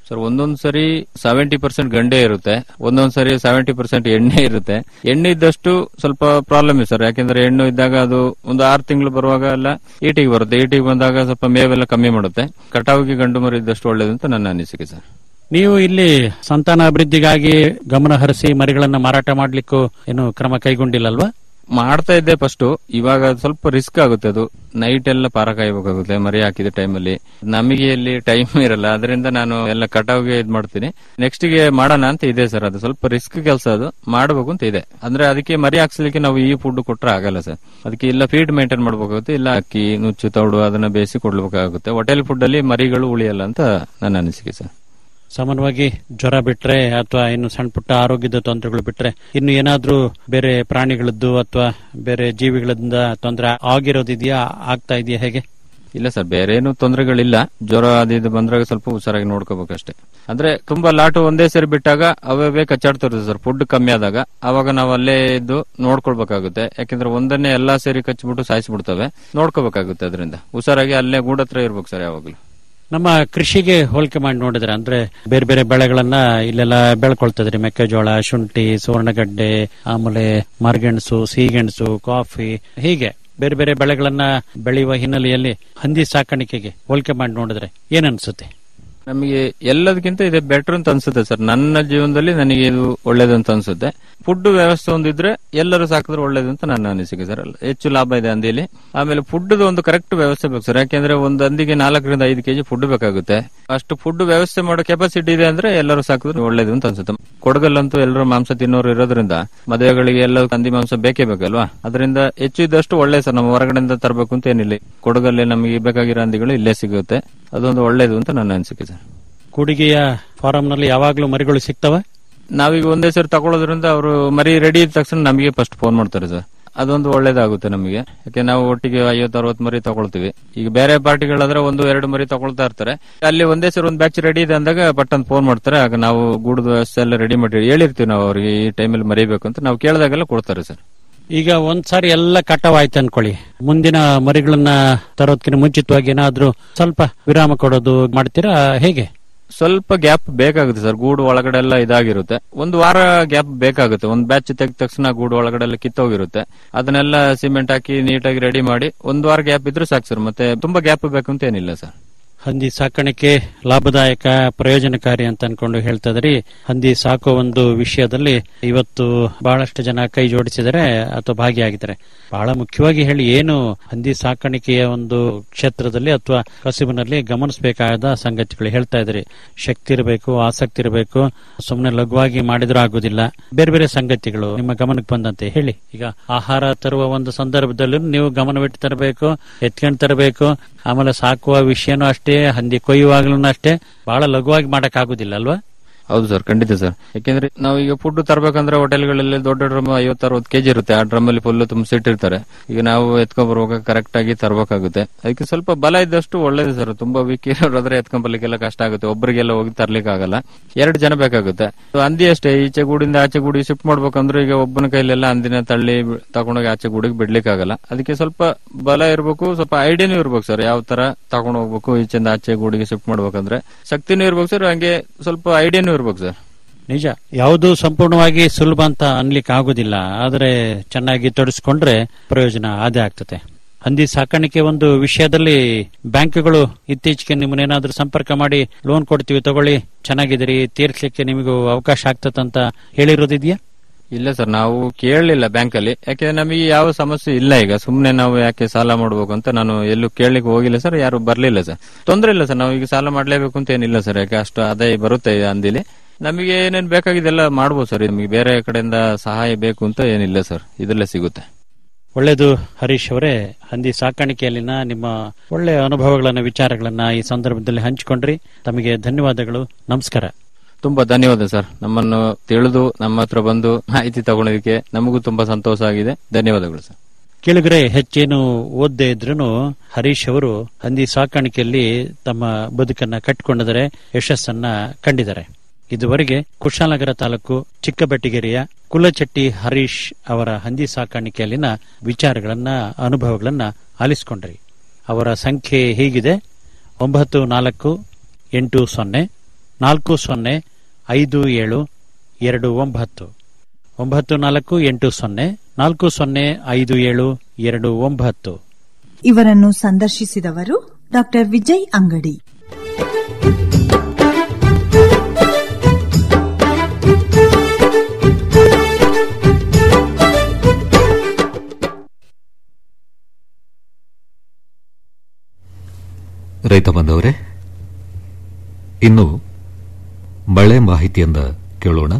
ಸರ್ ಒಂದೊಂದ್ ಸರಿ ಸೆವೆಂಟಿ ಪರ್ಸೆಂಟ್ ಗಂಡೆ ಇರುತ್ತೆ ಒಂದೊಂದ್ ಸರಿ ಸೆವೆಂಟಿ ಪರ್ಸೆಂಟ್ ಎಣ್ಣೆ ಇರುತ್ತೆ ಎಣ್ಣೆ ಇದ್ದಷ್ಟು ಸ್ವಲ್ಪ ಪ್ರಾಬ್ಲಮ್ ಇದೆ ಸರ್ ಯಾಕೆಂದ್ರೆ ಹೆಣ್ಣು ಇದ್ದಾಗ ಅದು ಒಂದು ಆರು ತಿಂಗಳು ಬರುವಾಗ ಎಲ್ಲ ಈಟಿಗೆ ಬರುತ್ತೆ ಈಟಿಗೆ ಬಂದಾಗ ಸ್ವಲ್ಪ ಮೇವೆಲ್ಲ ಕಮ್ಮಿ ಮಾಡುತ್ತೆ ಕಟಾವಿಗೆ ಗಂಡು ಮರಿ ಇದ್ದಷ್ಟು ಒಳ್ಳೇದು ಅಂತ ನನ್ನ ಅನಿಸಿಕೆ ಸರ್ ನೀವು ಇಲ್ಲಿ ಸಂತಾನ ಅಭಿವೃದ್ಧಿಗಾಗಿ ಗಮನ ಹರಿಸಿ ಮರಿಗಳನ್ನ ಮಾರಾಟ ಮಾಡ್ಲಿಕ್ಕೂ ಏನು ಕ್ರಮ ಕೈಗೊಂಡಿಲ್ಲಲ್ವಾ ಮಾಡ್ತಾ ಇದ್ದೆ ಫಸ್ಟ್ ಇವಾಗ ಅದು ಸ್ವಲ್ಪ ರಿಸ್ಕ್ ಆಗುತ್ತೆ ಅದು ನೈಟ್ ಎಲ್ಲ ಪಾರ ಕಾಯಬೇಕಾಗುತ್ತೆ ಮರಿ ಹಾಕಿದ ಟೈಮಲ್ಲಿ ನಮಗೆ ಇಲ್ಲಿ ಟೈಮ್ ಇರಲ್ಲ ಅದರಿಂದ ನಾನು ಎಲ್ಲ ಕಟಾವ್ಗೆ ಇದ್ ಮಾಡ್ತೀನಿ ನೆಕ್ಸ್ಟ್ ಗೆ ಮಾಡೋಣ ಅಂತ ಇದೆ ಸರ್ ಅದು ಸ್ವಲ್ಪ ರಿಸ್ಕ್ ಕೆಲಸ ಅದು ಮಾಡಬೇಕು ಅಂತ ಇದೆ ಅಂದ್ರೆ ಅದಕ್ಕೆ ಮರಿ ಹಾಕ್ಸ್ಲಿಕ್ಕೆ ನಾವು ಈ ಫುಡ್ ಕೊಟ್ರೆ ಆಗಲ್ಲ ಸರ್ ಅದಕ್ಕೆ ಇಲ್ಲ ಫೀಡ್ ಮೇಂಟೈನ್ ಮಾಡ್ಬೇಕಾಗುತ್ತೆ ಇಲ್ಲ ಅಕ್ಕಿ ನುಚ್ಚು ತೌಡು ಅದನ್ನ ಬೇಯಿಸಿ ಕೊಡ್ಬೇಕಾಗುತ್ತೆ ಹೋಟೆಲ್ ಫುಡ್ ಅಲ್ಲಿ ಮರಿಗಳು ಉಳಿಯಲ್ಲ ಅಂತ ನನ್ನ ಅನಿಸಿಕೆ ಸರ್ ಸಾಮಾನ್ಯವಾಗಿ ಜ್ವರ ಬಿಟ್ರೆ ಅಥವಾ ಇನ್ನು ಸಣ್ಣ ಪುಟ್ಟ ಆರೋಗ್ಯದ ತೊಂದರೆಗಳು ಬಿಟ್ರೆ ಇನ್ನು ಏನಾದ್ರೂ ಬೇರೆ ಪ್ರಾಣಿಗಳದ್ದು ಅಥವಾ ಬೇರೆ ಜೀವಿಗಳಿಂದ ತೊಂದರೆ ಆಗಿರೋದಿದೆಯಾ ಆಗ್ತಾ ಇದೆಯಾ ಹೇಗೆ ಇಲ್ಲ ಸರ್ ಬೇರೆ ಏನು ತೊಂದರೆಗಳಿಲ್ಲ ಜ್ವರ ಅದು ಇದು ಬಂದಾಗ ಸ್ವಲ್ಪ ಹುಷಾರಾಗಿ ನೋಡ್ಕೋಬೇಕಷ್ಟೇ ಅಂದ್ರೆ ತುಂಬಾ ಲಾಟು ಒಂದೇ ಸೇರಿ ಬಿಟ್ಟಾಗ ಅವೇ ಕಚ್ಚಾಡ್ತಿರುತ್ತೆ ಸರ್ ಫುಡ್ ಕಮ್ಮಿ ಆದಾಗ ಅವಾಗ ನಾವು ಅಲ್ಲೇ ಇದ್ದು ನೋಡ್ಕೊಳ್ಬೇಕಾಗುತ್ತೆ ಯಾಕಂದ್ರೆ ಒಂದನ್ನೇ ಎಲ್ಲಾ ಸೇರಿ ಕಚ್ಚಿಬಿಟ್ಟು ಸಾಯಿಸ್ಬಿಡ್ತವೆ ನೋಡ್ಕೋಬೇಕಾಗುತ್ತೆ ಅದರಿಂದ ಹುಷಾರಾಗಿ ಅಲ್ಲೇ ಗೂಡತ್ರ ಇರ್ಬೇಕು ಸರ್ ಯಾವಾಗ್ಲೂ ನಮ್ಮ ಕೃಷಿಗೆ ಹೋಲಿಕೆ ಮಾಡಿ ನೋಡಿದ್ರೆ ಅಂದ್ರೆ ಬೇರೆ ಬೇರೆ ಬೆಳೆಗಳನ್ನ ಇಲ್ಲೆಲ್ಲ ಬೆಳ್ಕೊಳ್ತಿದ್ರಿ ಮೆಕ್ಕೆಜೋಳ ಶುಂಠಿ ಸುವರ್ಣಗಡ್ಡೆ ಆಮೇಲೆ ಮರಗೆಣಸು ಸಿಹಿಗೆಣಸು ಕಾಫಿ ಹೀಗೆ ಬೇರೆ ಬೇರೆ ಬೆಳೆಗಳನ್ನ ಬೆಳೆಯುವ ಹಿನ್ನೆಲೆಯಲ್ಲಿ ಹಂದಿ ಸಾಕಾಣಿಕೆಗೆ ಹೋಲಿಕೆ ಮಾಡಿ ನೋಡಿದ್ರೆ ಏನನ್ಸುತ್ತೆ ನಮಗೆ ಎಲ್ಲದಕ್ಕಿಂತ ಇದೆ ಬೆಟರ್ ಅಂತ ಅನ್ಸುತ್ತೆ ಸರ್ ನನ್ನ ಜೀವನದಲ್ಲಿ ನನಗೆ ಇದು ಒಳ್ಳೇದು ಅಂತ ಅನ್ಸುತ್ತೆ ಫುಡ್ ವ್ಯವಸ್ಥೆ ಒಂದಿದ್ರೆ ಎಲ್ಲರೂ ಸಾಕಿದ್ರೆ ಒಳ್ಳೇದು ಅಂತ ನನ್ನ ಅನಿಸಿಕೆ ಸರ್ ಹೆಚ್ಚು ಲಾಭ ಇದೆ ಹಂದಿಲಿ ಆಮೇಲೆ ಫುಡ್ ಒಂದು ಕರೆಕ್ಟ್ ವ್ಯವಸ್ಥೆ ಬೇಕು ಸರ್ ಯಾಕೆಂದ್ರೆ ಒಂದು ಹಂದಿಗೆ ನಾಲ್ಕರಿಂದ ಐದು ಕೆಜಿ ಫುಡ್ ಬೇಕಾಗುತ್ತೆ ಅಷ್ಟು ಫುಡ್ ವ್ಯವಸ್ಥೆ ಮಾಡೋ ಕೆಪಾಸಿಟಿ ಇದೆ ಅಂದ್ರೆ ಎಲ್ಲರೂ ಸಾಕಿದ್ರೆ ಒಳ್ಳೇದು ಅಂತ ಅನ್ಸುತ್ತೆ ಕೊಡಗಲ್ಲಂತೂ ಎಲ್ಲರೂ ಮಾಂಸ ತಿನ್ನೋರು ಇರೋದ್ರಿಂದ ಮದುವೆಗಳಿಗೆ ಎಲ್ಲ ಹಂದಿ ಮಾಂಸ ಬೇಕೇ ಬೇಕಲ್ವಾ ಅದರಿಂದ ಹೆಚ್ಚು ಇದ್ದಷ್ಟು ಒಳ್ಳೆ ಸರ್ ನಮ್ಮ ಹೊರಗಡೆಯಿಂದ ತರಬೇಕು ಅಂತ ಏನಿಲ್ಲ ಕೊಡಗಲ್ಲಿ ನಮಗೆ ಬೇಕಾಗಿರೋ ಹಂದಿಗಳು ಇಲ್ಲೇ ಸಿಗುತ್ತೆ ಅದೊಂದು ಒಳ್ಳೇದು ಅಂತ ನನ್ನ ಅನಿಸಿಕೆ ಸರ್ ಕೂಡಿಗೆಯ ಫಾರಂನಲ್ಲಿ ಯಾವಾಗ್ಲೂ ಮರಿಗಳು ಸಿಗ್ತವೆ ನಾವೀಗ ಒಂದೇ ಸರಿ ತಗೊಳ್ಳೋದ್ರಿಂದ ಅವರು ಮರಿ ರೆಡಿ ಇದ್ದ ತಕ್ಷಣ ನಮಗೆ ಫಸ್ಟ್ ಫೋನ್ ಮಾಡ್ತಾರೆ ಸರ್ ಅದೊಂದು ಒಳ್ಳೇದಾಗುತ್ತೆ ನಮಗೆ ಯಾಕೆ ನಾವು ಒಟ್ಟಿಗೆ ಐವತ್ತು ಅರವತ್ತು ಮರಿ ತಗೊಳ್ತೀವಿ ಈಗ ಬೇರೆ ಪಾರ್ಟಿಗಳಾದ್ರೆ ಒಂದು ಎರಡು ಮರಿ ತಗೊಳ್ತಾ ಇರ್ತಾರೆ ಅಲ್ಲಿ ಒಂದೇ ಸರಿ ಒಂದು ಬ್ಯಾಚ್ ರೆಡಿ ಇದೆ ಅಂದಾಗ ಬಟ್ ಅಂತ ಫೋನ್ ಮಾಡ್ತಾರೆ ಆಗ ನಾವು ಗೂಡದ ವ್ಯವಸ್ಥೆ ಎಲ್ಲ ರೆಡಿ ಮಾಡಿ ಹೇಳಿರ್ತೀವಿ ನಾವು ಅವ್ರಿಗೆ ಈ ಟೈಮಲ್ಲಿ ಮರಿಬೇಕು ಅಂತ ನಾವು ಕೇಳಿದಾಗೆಲ್ಲ ಕೊಡ್ತಾರೆ ಸರ್ ಈಗ ಒಂದ್ಸಾರಿ ಎಲ್ಲ ಕಟಾವ್ ಆಯ್ತು ಅನ್ಕೊಳ್ಳಿ ಮುಂದಿನ ಮರಿಗಳನ್ನ ತರೋದ್ಕಿಂತ ಮುಂಚಿತವಾಗಿ ಏನಾದ್ರೂ ಸ್ವಲ್ಪ ವಿರಾಮ ಕೊಡೋದು ಮಾಡ್ತೀರಾ ಹೇಗೆ ಸ್ವಲ್ಪ ಗ್ಯಾಪ್ ಬೇಕಾಗುತ್ತೆ ಸರ್ ಗೂಡು ಒಳಗಡೆ ಎಲ್ಲ ಇದಾಗಿರುತ್ತೆ ಒಂದು ವಾರ ಗ್ಯಾಪ್ ಬೇಕಾಗುತ್ತೆ ಒಂದು ಬ್ಯಾಚ್ ತೆಗೆದ ತಕ್ಷಣ ಗೂಡು ಒಳಗಡೆ ಎಲ್ಲ ಕಿತ್ತೋಗಿರುತ್ತೆ ಅದನ್ನೆಲ್ಲ ಸಿಮೆಂಟ್ ಹಾಕಿ ನೀಟಾಗಿ ರೆಡಿ ಮಾಡಿ ಒಂದು ವಾರ ಗ್ಯಾಪ್ ಇದ್ರೆ ಸಾಕು ಸರ್ ಮತ್ತೆ ತುಂಬಾ ಗ್ಯಾಪ್ ಬೇಕು ಅಂತ ಏನಿಲ್ಲ ಸರ್ ಹಂದಿ ಸಾಕಾಣಿಕೆ ಲಾಭದಾಯಕ ಪ್ರಯೋಜನಕಾರಿ ಅಂತ ಅನ್ಕೊಂಡು ಹೇಳ್ತಾ ಇದ್ರಿ ಹಂದಿ ಸಾಕೋ ಒಂದು ವಿಷಯದಲ್ಲಿ ಇವತ್ತು ಬಹಳಷ್ಟು ಜನ ಕೈ ಜೋಡಿಸಿದರೆ ಅಥವಾ ಭಾಗಿಯಾಗಿದ್ದಾರೆ ಬಹಳ ಮುಖ್ಯವಾಗಿ ಹೇಳಿ ಏನು ಹಂದಿ ಸಾಕಾಣಿಕೆಯ ಒಂದು ಕ್ಷೇತ್ರದಲ್ಲಿ ಅಥವಾ ಕಸುಬಿನಲ್ಲಿ ಗಮನಿಸಬೇಕಾದ ಸಂಗತಿಗಳು ಹೇಳ್ತಾ ಇದ್ರಿ ಶಕ್ತಿ ಇರಬೇಕು ಆಸಕ್ತಿ ಇರಬೇಕು ಸುಮ್ಮನೆ ಲಘುವಾಗಿ ಮಾಡಿದ್ರೂ ಆಗುದಿಲ್ಲ ಬೇರೆ ಬೇರೆ ಸಂಗತಿಗಳು ನಿಮ್ಮ ಗಮನಕ್ಕೆ ಬಂದಂತೆ ಹೇಳಿ ಈಗ ಆಹಾರ ತರುವ ಒಂದು ಸಂದರ್ಭದಲ್ಲೂ ನೀವು ಗಮನವಿಟ್ಟು ತರಬೇಕು ಎತ್ಕೊಂಡು ತರಬೇಕು ಆಮೇಲೆ ಸಾಕುವ ವಿಷಯನೂ ಅಷ್ಟೇ ಹಂದಿ ಕೊಯ್ಯುವಾಗ್ಲೂ ಅಷ್ಟೇ ಬಹಳ ಲಘುವಾಗಿ ಮಾಡಕ್ ಆಗುದಿಲ್ಲ ಅಲ್ವಾ ಹೌದು ಸರ್ ಖಂಡಿತ ಸರ್ ಯಾಕೆಂದ್ರೆ ನಾವು ಈಗ ಫುಡ್ ತರಬೇಕಂದ್ರೆ ಹೋಟೆಲ್ಗಳಲ್ಲಿ ದೊಡ್ಡ ಡ್ರಮ್ ಐವತ್ತು ಅರವತ್ತು ಕೆಜಿ ಇರುತ್ತೆ ಆ ಡ್ರಮ್ ಅಲ್ಲಿ ಫುಲ್ ತುಂಬಿಸಿಟ್ಟಿರ್ತಾರೆ ಈಗ ನಾವು ಎತ್ಕೊಂಡ್ ಬರುವಾಗ ಕರೆಕ್ಟ್ ಆಗಿ ತರಬೇಕಾಗುತ್ತೆ ಅದಕ್ಕೆ ಸ್ವಲ್ಪ ಬಲ ಇದ್ದಷ್ಟು ಒಳ್ಳೇದು ಸರ್ ತುಂಬಾ ವೀಕ್ ಇರೋರಾದ್ರೆ ಎತ್ಕೊಂಡ್ ಬರ್ಲಿಕ್ಕೆಲ್ಲ ಕಷ್ಟ ಆಗುತ್ತೆ ಒಬ್ಬರಿಗೆಲ್ಲ ಹೋಗಿ ತರ್ಲಿಕ್ಕೆ ಆಗಲ್ಲ ಎರಡು ಜನ ಬೇಕಾಗುತ್ತೆ ಹಂದಿ ಅಷ್ಟೇ ಈಚೆ ಗೂಡಿಂದ ಆಚೆ ಗೂಡಿ ಶಿಫ್ಟ್ ಮಾಡ್ಬೇಕಂದ್ರೆ ಈಗ ಒಬ್ಬನ ಕೈಲೆಲ್ಲ ಹಂದಿನ ತಳ್ಳಿ ತಗೊಂಡೋಗಿ ಆಚೆ ಗೂಡಿಗೆ ಬಿಡ್ಲಿಕ್ಕೆ ಆಗಲ್ಲ ಅದಕ್ಕೆ ಸ್ವಲ್ಪ ಬಲ ಇರಬೇಕು ಸ್ವಲ್ಪ ಐಡಿಯಾನು ಇರ್ಬೇಕು ಸರ್ ಯಾವ ತರ ತಗೊಂಡ್ ಹೋಗ್ಬೇಕು ಈಚೆಯಿಂದ ಆಚೆ ಗೂಡಿಗೆ ಶಿಫ್ಟ್ ಮಾಡ್ಬೇಕಂದ್ರೆ ಶಕ್ತಿನೂ ಇರ್ಬೇಕು ಸರ್ ಹಂಗೆ ಸ್ವಲ್ಪ ಐಡಿಯಾನು ಇರ್ಬೇಕು ಸರ್ ನಿಜ ಯಾವುದು ಸಂಪೂರ್ಣವಾಗಿ ಸುಲಭ ಅಂತ ಅನ್ಲಿಕ್ಕೆ ಆಗುದಿಲ್ಲ ಆದರೆ ಚೆನ್ನಾಗಿ ತೊಡಸ್ಕೊಂಡ್ರೆ ಪ್ರಯೋಜನ ಅದೇ ಆಗ್ತದೆ ಹಂದಿ ಸಾಕಾಣಿಕೆ ಒಂದು ವಿಷಯದಲ್ಲಿ ಬ್ಯಾಂಕ್ಗಳು ಇತ್ತೀಚೆಗೆ ನಿಮ್ಮನ್ನೇನಾದ್ರೂ ಸಂಪರ್ಕ ಮಾಡಿ ಲೋನ್ ಕೊಡ್ತೀವಿ ತಗೊಳ್ಳಿ ಚೆನ್ನಾಗಿದ್ದೀರಿ ತೀರ್ಸ್ಲಿಕ್ಕೆ ನಿಮಗೂ ಅವಕಾಶ ಆಗ್ತದಂತ ಹೇಳಿರೋದಿದ್ಯಾ ಇಲ್ಲ ಸರ್ ನಾವು ಕೇಳಲಿಲ್ಲ ಬ್ಯಾಂಕ್ ಅಲ್ಲಿ ಯಾಕೆಂದ್ರೆ ನಮಗೆ ಯಾವ ಸಮಸ್ಯೆ ಇಲ್ಲ ಈಗ ಸುಮ್ನೆ ನಾವು ಯಾಕೆ ಸಾಲ ಮಾಡಬೇಕು ಅಂತ ನಾನು ಎಲ್ಲೂ ಕೇಳಲಿಕ್ಕೆ ಹೋಗಿಲ್ಲ ಸರ್ ಯಾರು ಬರ್ಲಿಲ್ಲ ಸರ್ ತೊಂದ್ರೆ ಇಲ್ಲ ಸರ್ ನಾವು ಈಗ ಸಾಲ ಮಾಡ್ಲೇಬೇಕು ಅಂತ ಏನಿಲ್ಲ ಸರ್ ಯಾಕೆ ಅಷ್ಟು ಆದಾಯ ಬರುತ್ತೆ ಅಂದಿಲಿ ನಮಗೆ ಏನೇನ್ ಬೇಕಾಗಿದೆಲ್ಲ ಮಾಡ್ಬೋದು ಸರ್ ನಮಗೆ ಬೇರೆ ಕಡೆಯಿಂದ ಸಹಾಯ ಬೇಕು ಅಂತ ಏನಿಲ್ಲ ಸರ್ ಇದರಲ್ಲೇ ಸಿಗುತ್ತೆ ಒಳ್ಳೆಯದು ಹರೀಶ್ ಅವರೇ ಹಂದಿ ಸಾಕಾಣಿಕೆಯಲ್ಲಿನ ನಿಮ್ಮ ಒಳ್ಳೆಯ ಅನುಭವಗಳನ್ನ ವಿಚಾರಗಳನ್ನ ಈ ಸಂದರ್ಭದಲ್ಲಿ ಹಂಚಿಕೊಂಡ್ರಿ ತಮಗೆ ಧನ್ಯವಾದಗಳು ನಮಸ್ಕಾರ ತುಂಬಾ ಧನ್ಯವಾದ ಸರ್ ನಮ್ಮನ್ನು ತಿಳಿದು ನಮ್ಮ ಹತ್ರ ಬಂದು ಮಾಹಿತಿ ತಗೊಳೋದಕ್ಕೆ ನಮಗೂ ತುಂಬಾ ಸಂತೋಷ ಆಗಿದೆ ಧನ್ಯವಾದಗಳು ಸರ್ ಕೇಳಿದ್ರೆ ಹೆಚ್ಚೇನು ಓದ್ದೇ ಇದ್ರು ಹರೀಶ್ ಅವರು ಹಂದಿ ಸಾಕಾಣಿಕೆಯಲ್ಲಿ ತಮ್ಮ ಬದುಕನ್ನ ಕಟ್ಟಿಕೊಂಡಿದ್ದಾರೆ ಯಶಸ್ಸನ್ನ ಕಂಡಿದ್ದಾರೆ ಇದುವರೆಗೆ ಕುಶಾಲನಗರ ತಾಲೂಕು ಚಿಕ್ಕಬೆಟ್ಟಿಗೆರೆಯ ಕುಲಚಟ್ಟಿ ಹರೀಶ್ ಅವರ ಹಂದಿ ಸಾಕಾಣಿಕೆಯಲ್ಲಿನ ವಿಚಾರಗಳನ್ನ ಅನುಭವಗಳನ್ನ ಆಲಿಸಿಕೊಂಡ್ರಿ ಅವರ ಸಂಖ್ಯೆ ಹೀಗಿದೆ ಒಂಬತ್ತು ನಾಲ್ಕು ಎಂಟು ಸೊನ್ನೆ ನಾಲ್ಕು ಸೊನ್ನೆ ಐದು ಏಳು ಎರಡು ಒಂಬತ್ತು ಒಂಬತ್ತು ನಾಲ್ಕು ಎಂಟು ಸೊನ್ನೆ ನಾಲ್ಕು ಸೊನ್ನೆ ಐದು ಏಳು ಎರಡು ಒಂಬತ್ತು ಇವರನ್ನು ಸಂದರ್ಶಿಸಿದವರು ಡಾಕ್ಟರ್ ವಿಜಯ್ ಅಂಗಡಿ ರೈತ ಬಂದವರೇ ಇನ್ನು ಮಳೆ ಮಾಹಿತಿಯನ್ನ ಕೇಳೋಣ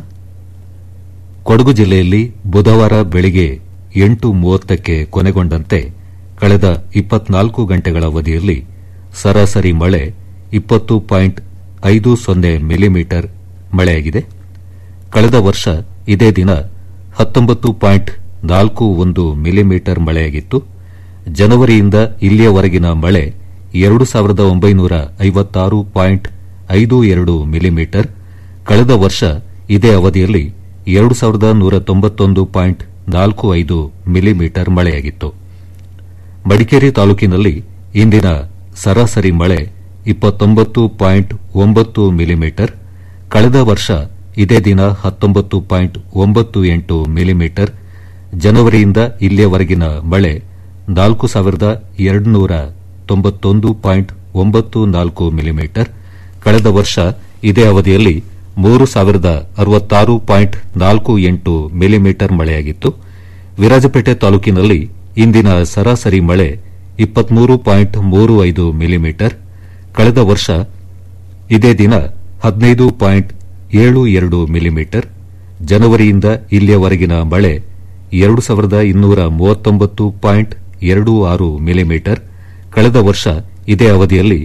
ಕೊಡಗು ಜಿಲ್ಲೆಯಲ್ಲಿ ಬುಧವಾರ ಬೆಳಿಗ್ಗೆ ಎಂಟು ಮೂವತ್ತಕ್ಕೆ ಕೊನೆಗೊಂಡಂತೆ ಕಳೆದ ಇಪ್ಪತ್ನಾಲ್ಕು ಗಂಟೆಗಳ ಅವಧಿಯಲ್ಲಿ ಸರಾಸರಿ ಮಳೆ ಇಪ್ಪತ್ತು ಪಾಯಿಂಟ್ ಐದು ಸೊನ್ನೆ ಮಿಲಿಮೀಟರ್ ಮಳೆಯಾಗಿದೆ ಕಳೆದ ವರ್ಷ ಇದೇ ದಿನ ಹತ್ತೊಂಬತ್ತು ಪಾಯಿಂಟ್ ನಾಲ್ಕು ಒಂದು ಮಿಲಿಮೀಟರ್ ಮಳೆಯಾಗಿತ್ತು ಜನವರಿಯಿಂದ ಇಲ್ಲಿಯವರೆಗಿನ ಮಳೆ ಎರಡು ಸಾವಿರದ ಒಂಬೈನೂರ ಐವತ್ತಾರು ಪಾಯಿಂಟ್ ಐದು ಎರಡು ಮಿಲಿಮೀಟರ್ ಕಳೆದ ವರ್ಷ ಇದೇ ಅವಧಿಯಲ್ಲಿ ಎರಡು ಸಾವಿರದ ನೂರ ತೊಂಬತ್ತೊಂದು ಪಾಯಿಂಟ್ ನಾಲ್ಕು ಐದು ಮಿಲಿಮೀಟರ್ ಮಳೆಯಾಗಿತ್ತು ಮಡಿಕೇರಿ ತಾಲೂಕಿನಲ್ಲಿ ಇಂದಿನ ಸರಾಸರಿ ಮಳೆ ಇಪ್ಪತ್ತೊಂಬತ್ತು ಪಾಯಿಂಟ್ ಒಂಬತ್ತು ಮಿಲಿಮೀಟರ್ ಕಳೆದ ವರ್ಷ ಇದೇ ದಿನ ಹತ್ತೊಂಬತ್ತು ಪಾಯಿಂಟ್ ಒಂಬತ್ತು ಎಂಟು ಮಿಲಿಮೀಟರ್ ಜನವರಿಯಿಂದ ಇಲ್ಲಿಯವರೆಗಿನ ಮಳೆ ನಾಲ್ಕು ಸಾವಿರದ ಎರಡುನೂರ ತೊಂಬತ್ತೊಂದು ಪಾಯಿಂಟ್ ಒಂಬತ್ತು ನಾಲ್ಕು ಮಿಲಿಮೀಟರ್ ಕಳೆದ ವರ್ಷ ಇದೇ ಅವಧಿಯಲ್ಲಿ ಮೂರು ಸಾವಿರದ ಅರವತ್ತಾರು ಪಾಯಿಂಟ್ ನಾಲ್ಕು ಎಂಟು ಮಿಲಿಮೀಟರ್ ಮಳೆಯಾಗಿತ್ತು ವಿರಾಜಪೇಟೆ ತಾಲೂಕಿನಲ್ಲಿ ಇಂದಿನ ಸರಾಸರಿ ಮಳೆ ಇಪ್ಪತ್ಮೂರು ಪಾಯಿಂಟ್ ಮೂರು ಐದು ಮಿಲಿಮೀಟರ್ ಕಳೆದ ವರ್ಷ ಇದೇ ದಿನ ಹದಿನೈದು ಪಾಯಿಂಟ್ ಏಳು ಎರಡು ಮಿಲಿಮೀಟರ್ ಜನವರಿಯಿಂದ ಇಲ್ಲಿಯವರೆಗಿನ ಮಳೆ ಎರಡು ಸಾವಿರದ ಇನ್ನೂರ ಮೂವತ್ತೊಂಬತ್ತು ಪಾಯಿಂಟ್ ಎರಡು ಆರು ಮಿಲಿಮೀಟರ್ ಕಳೆದ ವರ್ಷ ಇದೇ ಅವಧಿಯಲ್ಲಿ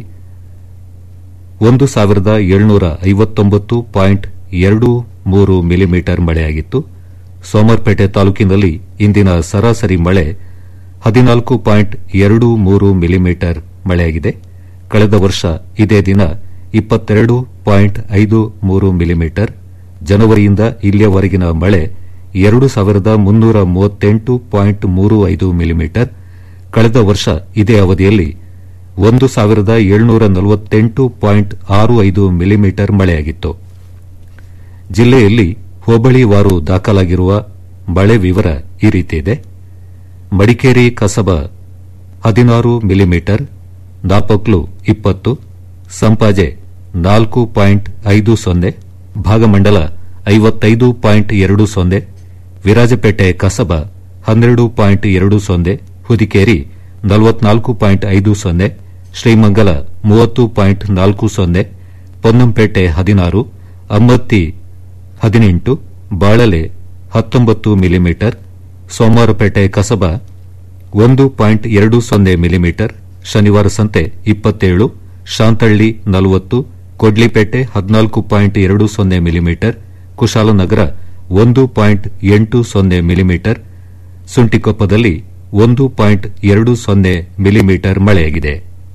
ಒಂದು ಸಾವಿರದ ಏಳ್ನೂರ ಐವತ್ತೊಂಬತ್ತು ಪಾಯಿಂಟ್ ಎರಡು ಮೂರು ಮಿಲಿಮೀಟರ್ ಮಳೆಯಾಗಿತ್ತು ಸೋಮರ್ಪೇಟೆ ತಾಲೂಕಿನಲ್ಲಿ ಇಂದಿನ ಸರಾಸರಿ ಮಳೆ ಹದಿನಾಲ್ಕು ಪಾಯಿಂಟ್ ಎರಡು ಮೂರು ಮಿಲಿಮೀಟರ್ ಮಳೆಯಾಗಿದೆ ಕಳೆದ ವರ್ಷ ಇದೇ ದಿನ ಇಪ್ಪತ್ತೆರಡು ಪಾಯಿಂಟ್ ಐದು ಮೂರು ಮಿಲಿಮೀಟರ್ ಜನವರಿಯಿಂದ ಇಲ್ಲಿಯವರೆಗಿನ ಮಳೆ ಎರಡು ಸಾವಿರದ ಮುನ್ನೂರ ಮೂವತ್ತೆಂಟು ಪಾಯಿಂಟ್ ಮೂರು ಐದು ಮಿಲಿಮೀಟರ್ ಕಳೆದ ವರ್ಷ ಇದೇ ಅವಧಿಯಲ್ಲಿ ಒಂದು ಸಾವಿರದ ಏಳ್ನೂರ ನಲವತ್ತೆಂಟು ಪಾಯಿಂಟ್ ಆರು ಐದು ಮಿಲಿಮೀಟರ್ ಮಳೆಯಾಗಿತ್ತು ಜಿಲ್ಲೆಯಲ್ಲಿ ಹೋಬಳಿವಾರು ದಾಖಲಾಗಿರುವ ಮಳೆ ವಿವರ ಈ ರೀತಿ ಇದೆ ಮಡಿಕೇರಿ ಕಸಬ ಹದಿನಾರು ಮಿಲಿಮೀಟರ್ ನಾಪಕ್ಲು ಇಪ್ಪತ್ತು ಸಂಪಾಜೆ ನಾಲ್ಕು ಪಾಯಿಂಟ್ ಐದು ಸೊನ್ನೆ ಭಾಗಮಂಡಲ ಐವತ್ತೈದು ಪಾಯಿಂಟ್ ಎರಡು ಸೊನ್ನೆ ವಿರಾಜಪೇಟೆ ಕಸಬ ಹನ್ನೆರಡು ಪಾಯಿಂಟ್ ಎರಡು ಸೊನ್ನೆ ಹುದಿಕೇರಿ ನಲವತ್ನಾಲ್ಕು ಪಾಯಿಂಟ್ ಐದು ಸೊನ್ನೆ ಶ್ರೀಮಂಗಲ ಮೂವತ್ತು ಪಾಯಿಂಟ್ ನಾಲ್ಕು ಸೊನ್ನೆ ಪೊನ್ನಂಪೇಟೆ ಹದಿನಾರು ಅಮ್ಮತ್ತಿ ಹದಿನೆಂಟು ಬಾಳಲೆ ಹತ್ತೊಂಬತ್ತು ಮಿಲಿಮೀಟರ್ ಸೋಮವಾರಪೇಟೆ ಕಸಬ ಒಂದು ಪಾಯಿಂಟ್ ಎರಡು ಸೊನ್ನೆ ಮಿಲಿಮೀಟರ್ ಶನಿವಾರ ಸಂತೆ ಇಪ್ಪತ್ತೇಳು ಶಾಂತಳ್ಳಿ ನಲವತ್ತು ಕೊಡ್ಲಿಪೇಟೆ ಹದಿನಾಲ್ಕು ಪಾಯಿಂಟ್ ಎರಡು ಸೊನ್ನೆ ಮಿಲಿಮೀಟರ್ ಕುಶಾಲನಗರ ಒಂದು ಪಾಯಿಂಟ್ ಎಂಟು ಸೊನ್ನೆ ಮಿಲಿಮೀಟರ್ ಸುಂಟಿಕೊಪ್ಪದಲ್ಲಿ ಒಂದು ಪಾಯಿಂಟ್ ಎರಡು ಸೊನ್ನೆ ಮಿಲಿಮೀಟರ್ ಮಳೆಯಾಗಿದೆ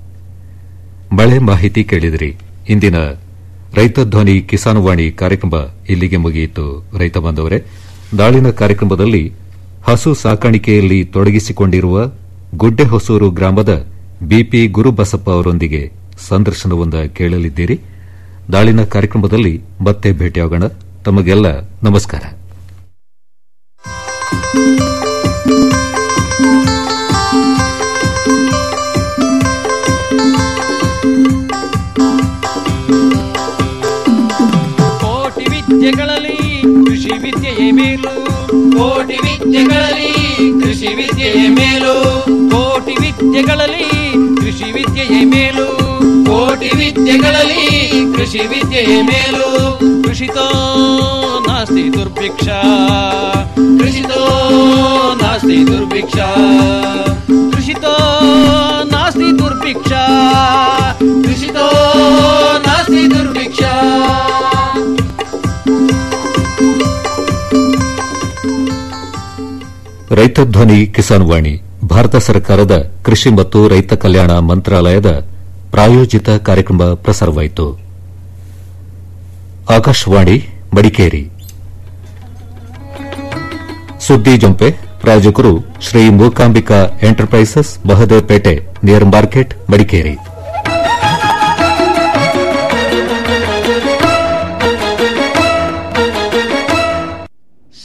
ಮಳೆ ಮಾಹಿತಿ ಕೇಳಿದಿರಿ ಇಂದಿನ ರೈತ ಧ್ವನಿ ಕಿಸಾನ್ವಾಣಿ ಕಾರ್ಯಕ್ರಮ ಇಲ್ಲಿಗೆ ಮುಗಿಯಿತು ರೈತ ಬಾಂಧವರೇ ನಾಳಿನ ಕಾರ್ಯಕ್ರಮದಲ್ಲಿ ಹಸು ಸಾಕಾಣಿಕೆಯಲ್ಲಿ ತೊಡಗಿಸಿಕೊಂಡಿರುವ ಗುಡ್ಡೆಹೊಸೂರು ಗ್ರಾಮದ ಬಿಪಿ ಗುರುಬಸಪ್ಪ ಅವರೊಂದಿಗೆ ಸಂದರ್ಶನವೊಂದ ಕೇಳಲಿದ್ದೀರಿ ನಾಳಿನ ಕಾರ್ಯಕ್ರಮದಲ್ಲಿ ಮತ್ತೆ ಭೇಟಿಯಾಗೋಣ ತಮಗೆಲ್ಲ ನಮಸ್ಕಾರ ಕೋಟಿ ವಿದ್ಯೆಗಳಲ್ಲಿ ಕೃಷಿ ವಿದ್ಯೆಯೇ ಮೇಲು ಕೋಟಿ ವಿದ್ಯೆಗಳಲ್ಲಿ ಕೃಷಿ ವಿದ್ಯೆಯೇ ಮೇಲು ಕೋಟಿ ವಿದ್ಯೆಗಳಲ್ಲಿ ಕೃಷಿ ವಿದ್ಯೆಯೇ ಮೇಲು ಕೋಟಿ ವಿದ್ಯೆಗಳಲ್ಲಿ ಕೃಷಿ ವಿದ್ಯೆಯೇ ಮೇಲು ಕೃಷಿತೋ ನಾಸ್ತಿ ದುರ್ಭಿಕ್ಷ ಕೃಷಿತೋ ನಾಸ್ತಿ ದುರ್ಭಿಕ್ಷ ಕೃಷಿತೋ ನಾಸ್ತಿ ದುರ್ಭಿಕ್ಷ ಕೃಷಿತೋ ನಾಸ್ತಿ ದುರ್ಭಿಕ್ಷ ರೈತ ಧ್ವನಿ ಕಿಸಾನ್ ವಾಣಿ ಭಾರತ ಸರ್ಕಾರದ ಕೃಷಿ ಮತ್ತು ರೈತ ಕಲ್ಯಾಣ ಮಂತ್ರಾಲಯದ ಪ್ರಾಯೋಜಿತ ಕಾರ್ಯಕ್ರಮ ಪ್ರಸಾರವಾಯಿತು ಆಕಾಶವಾಣಿ ಮಡಿಕೇರಿ ಸುದ್ದಿ ಜೊಂಪೆ ಪ್ರಾಯೋಜಕರು Shri Mookambika enterprises Mahadevapete near market Madikeri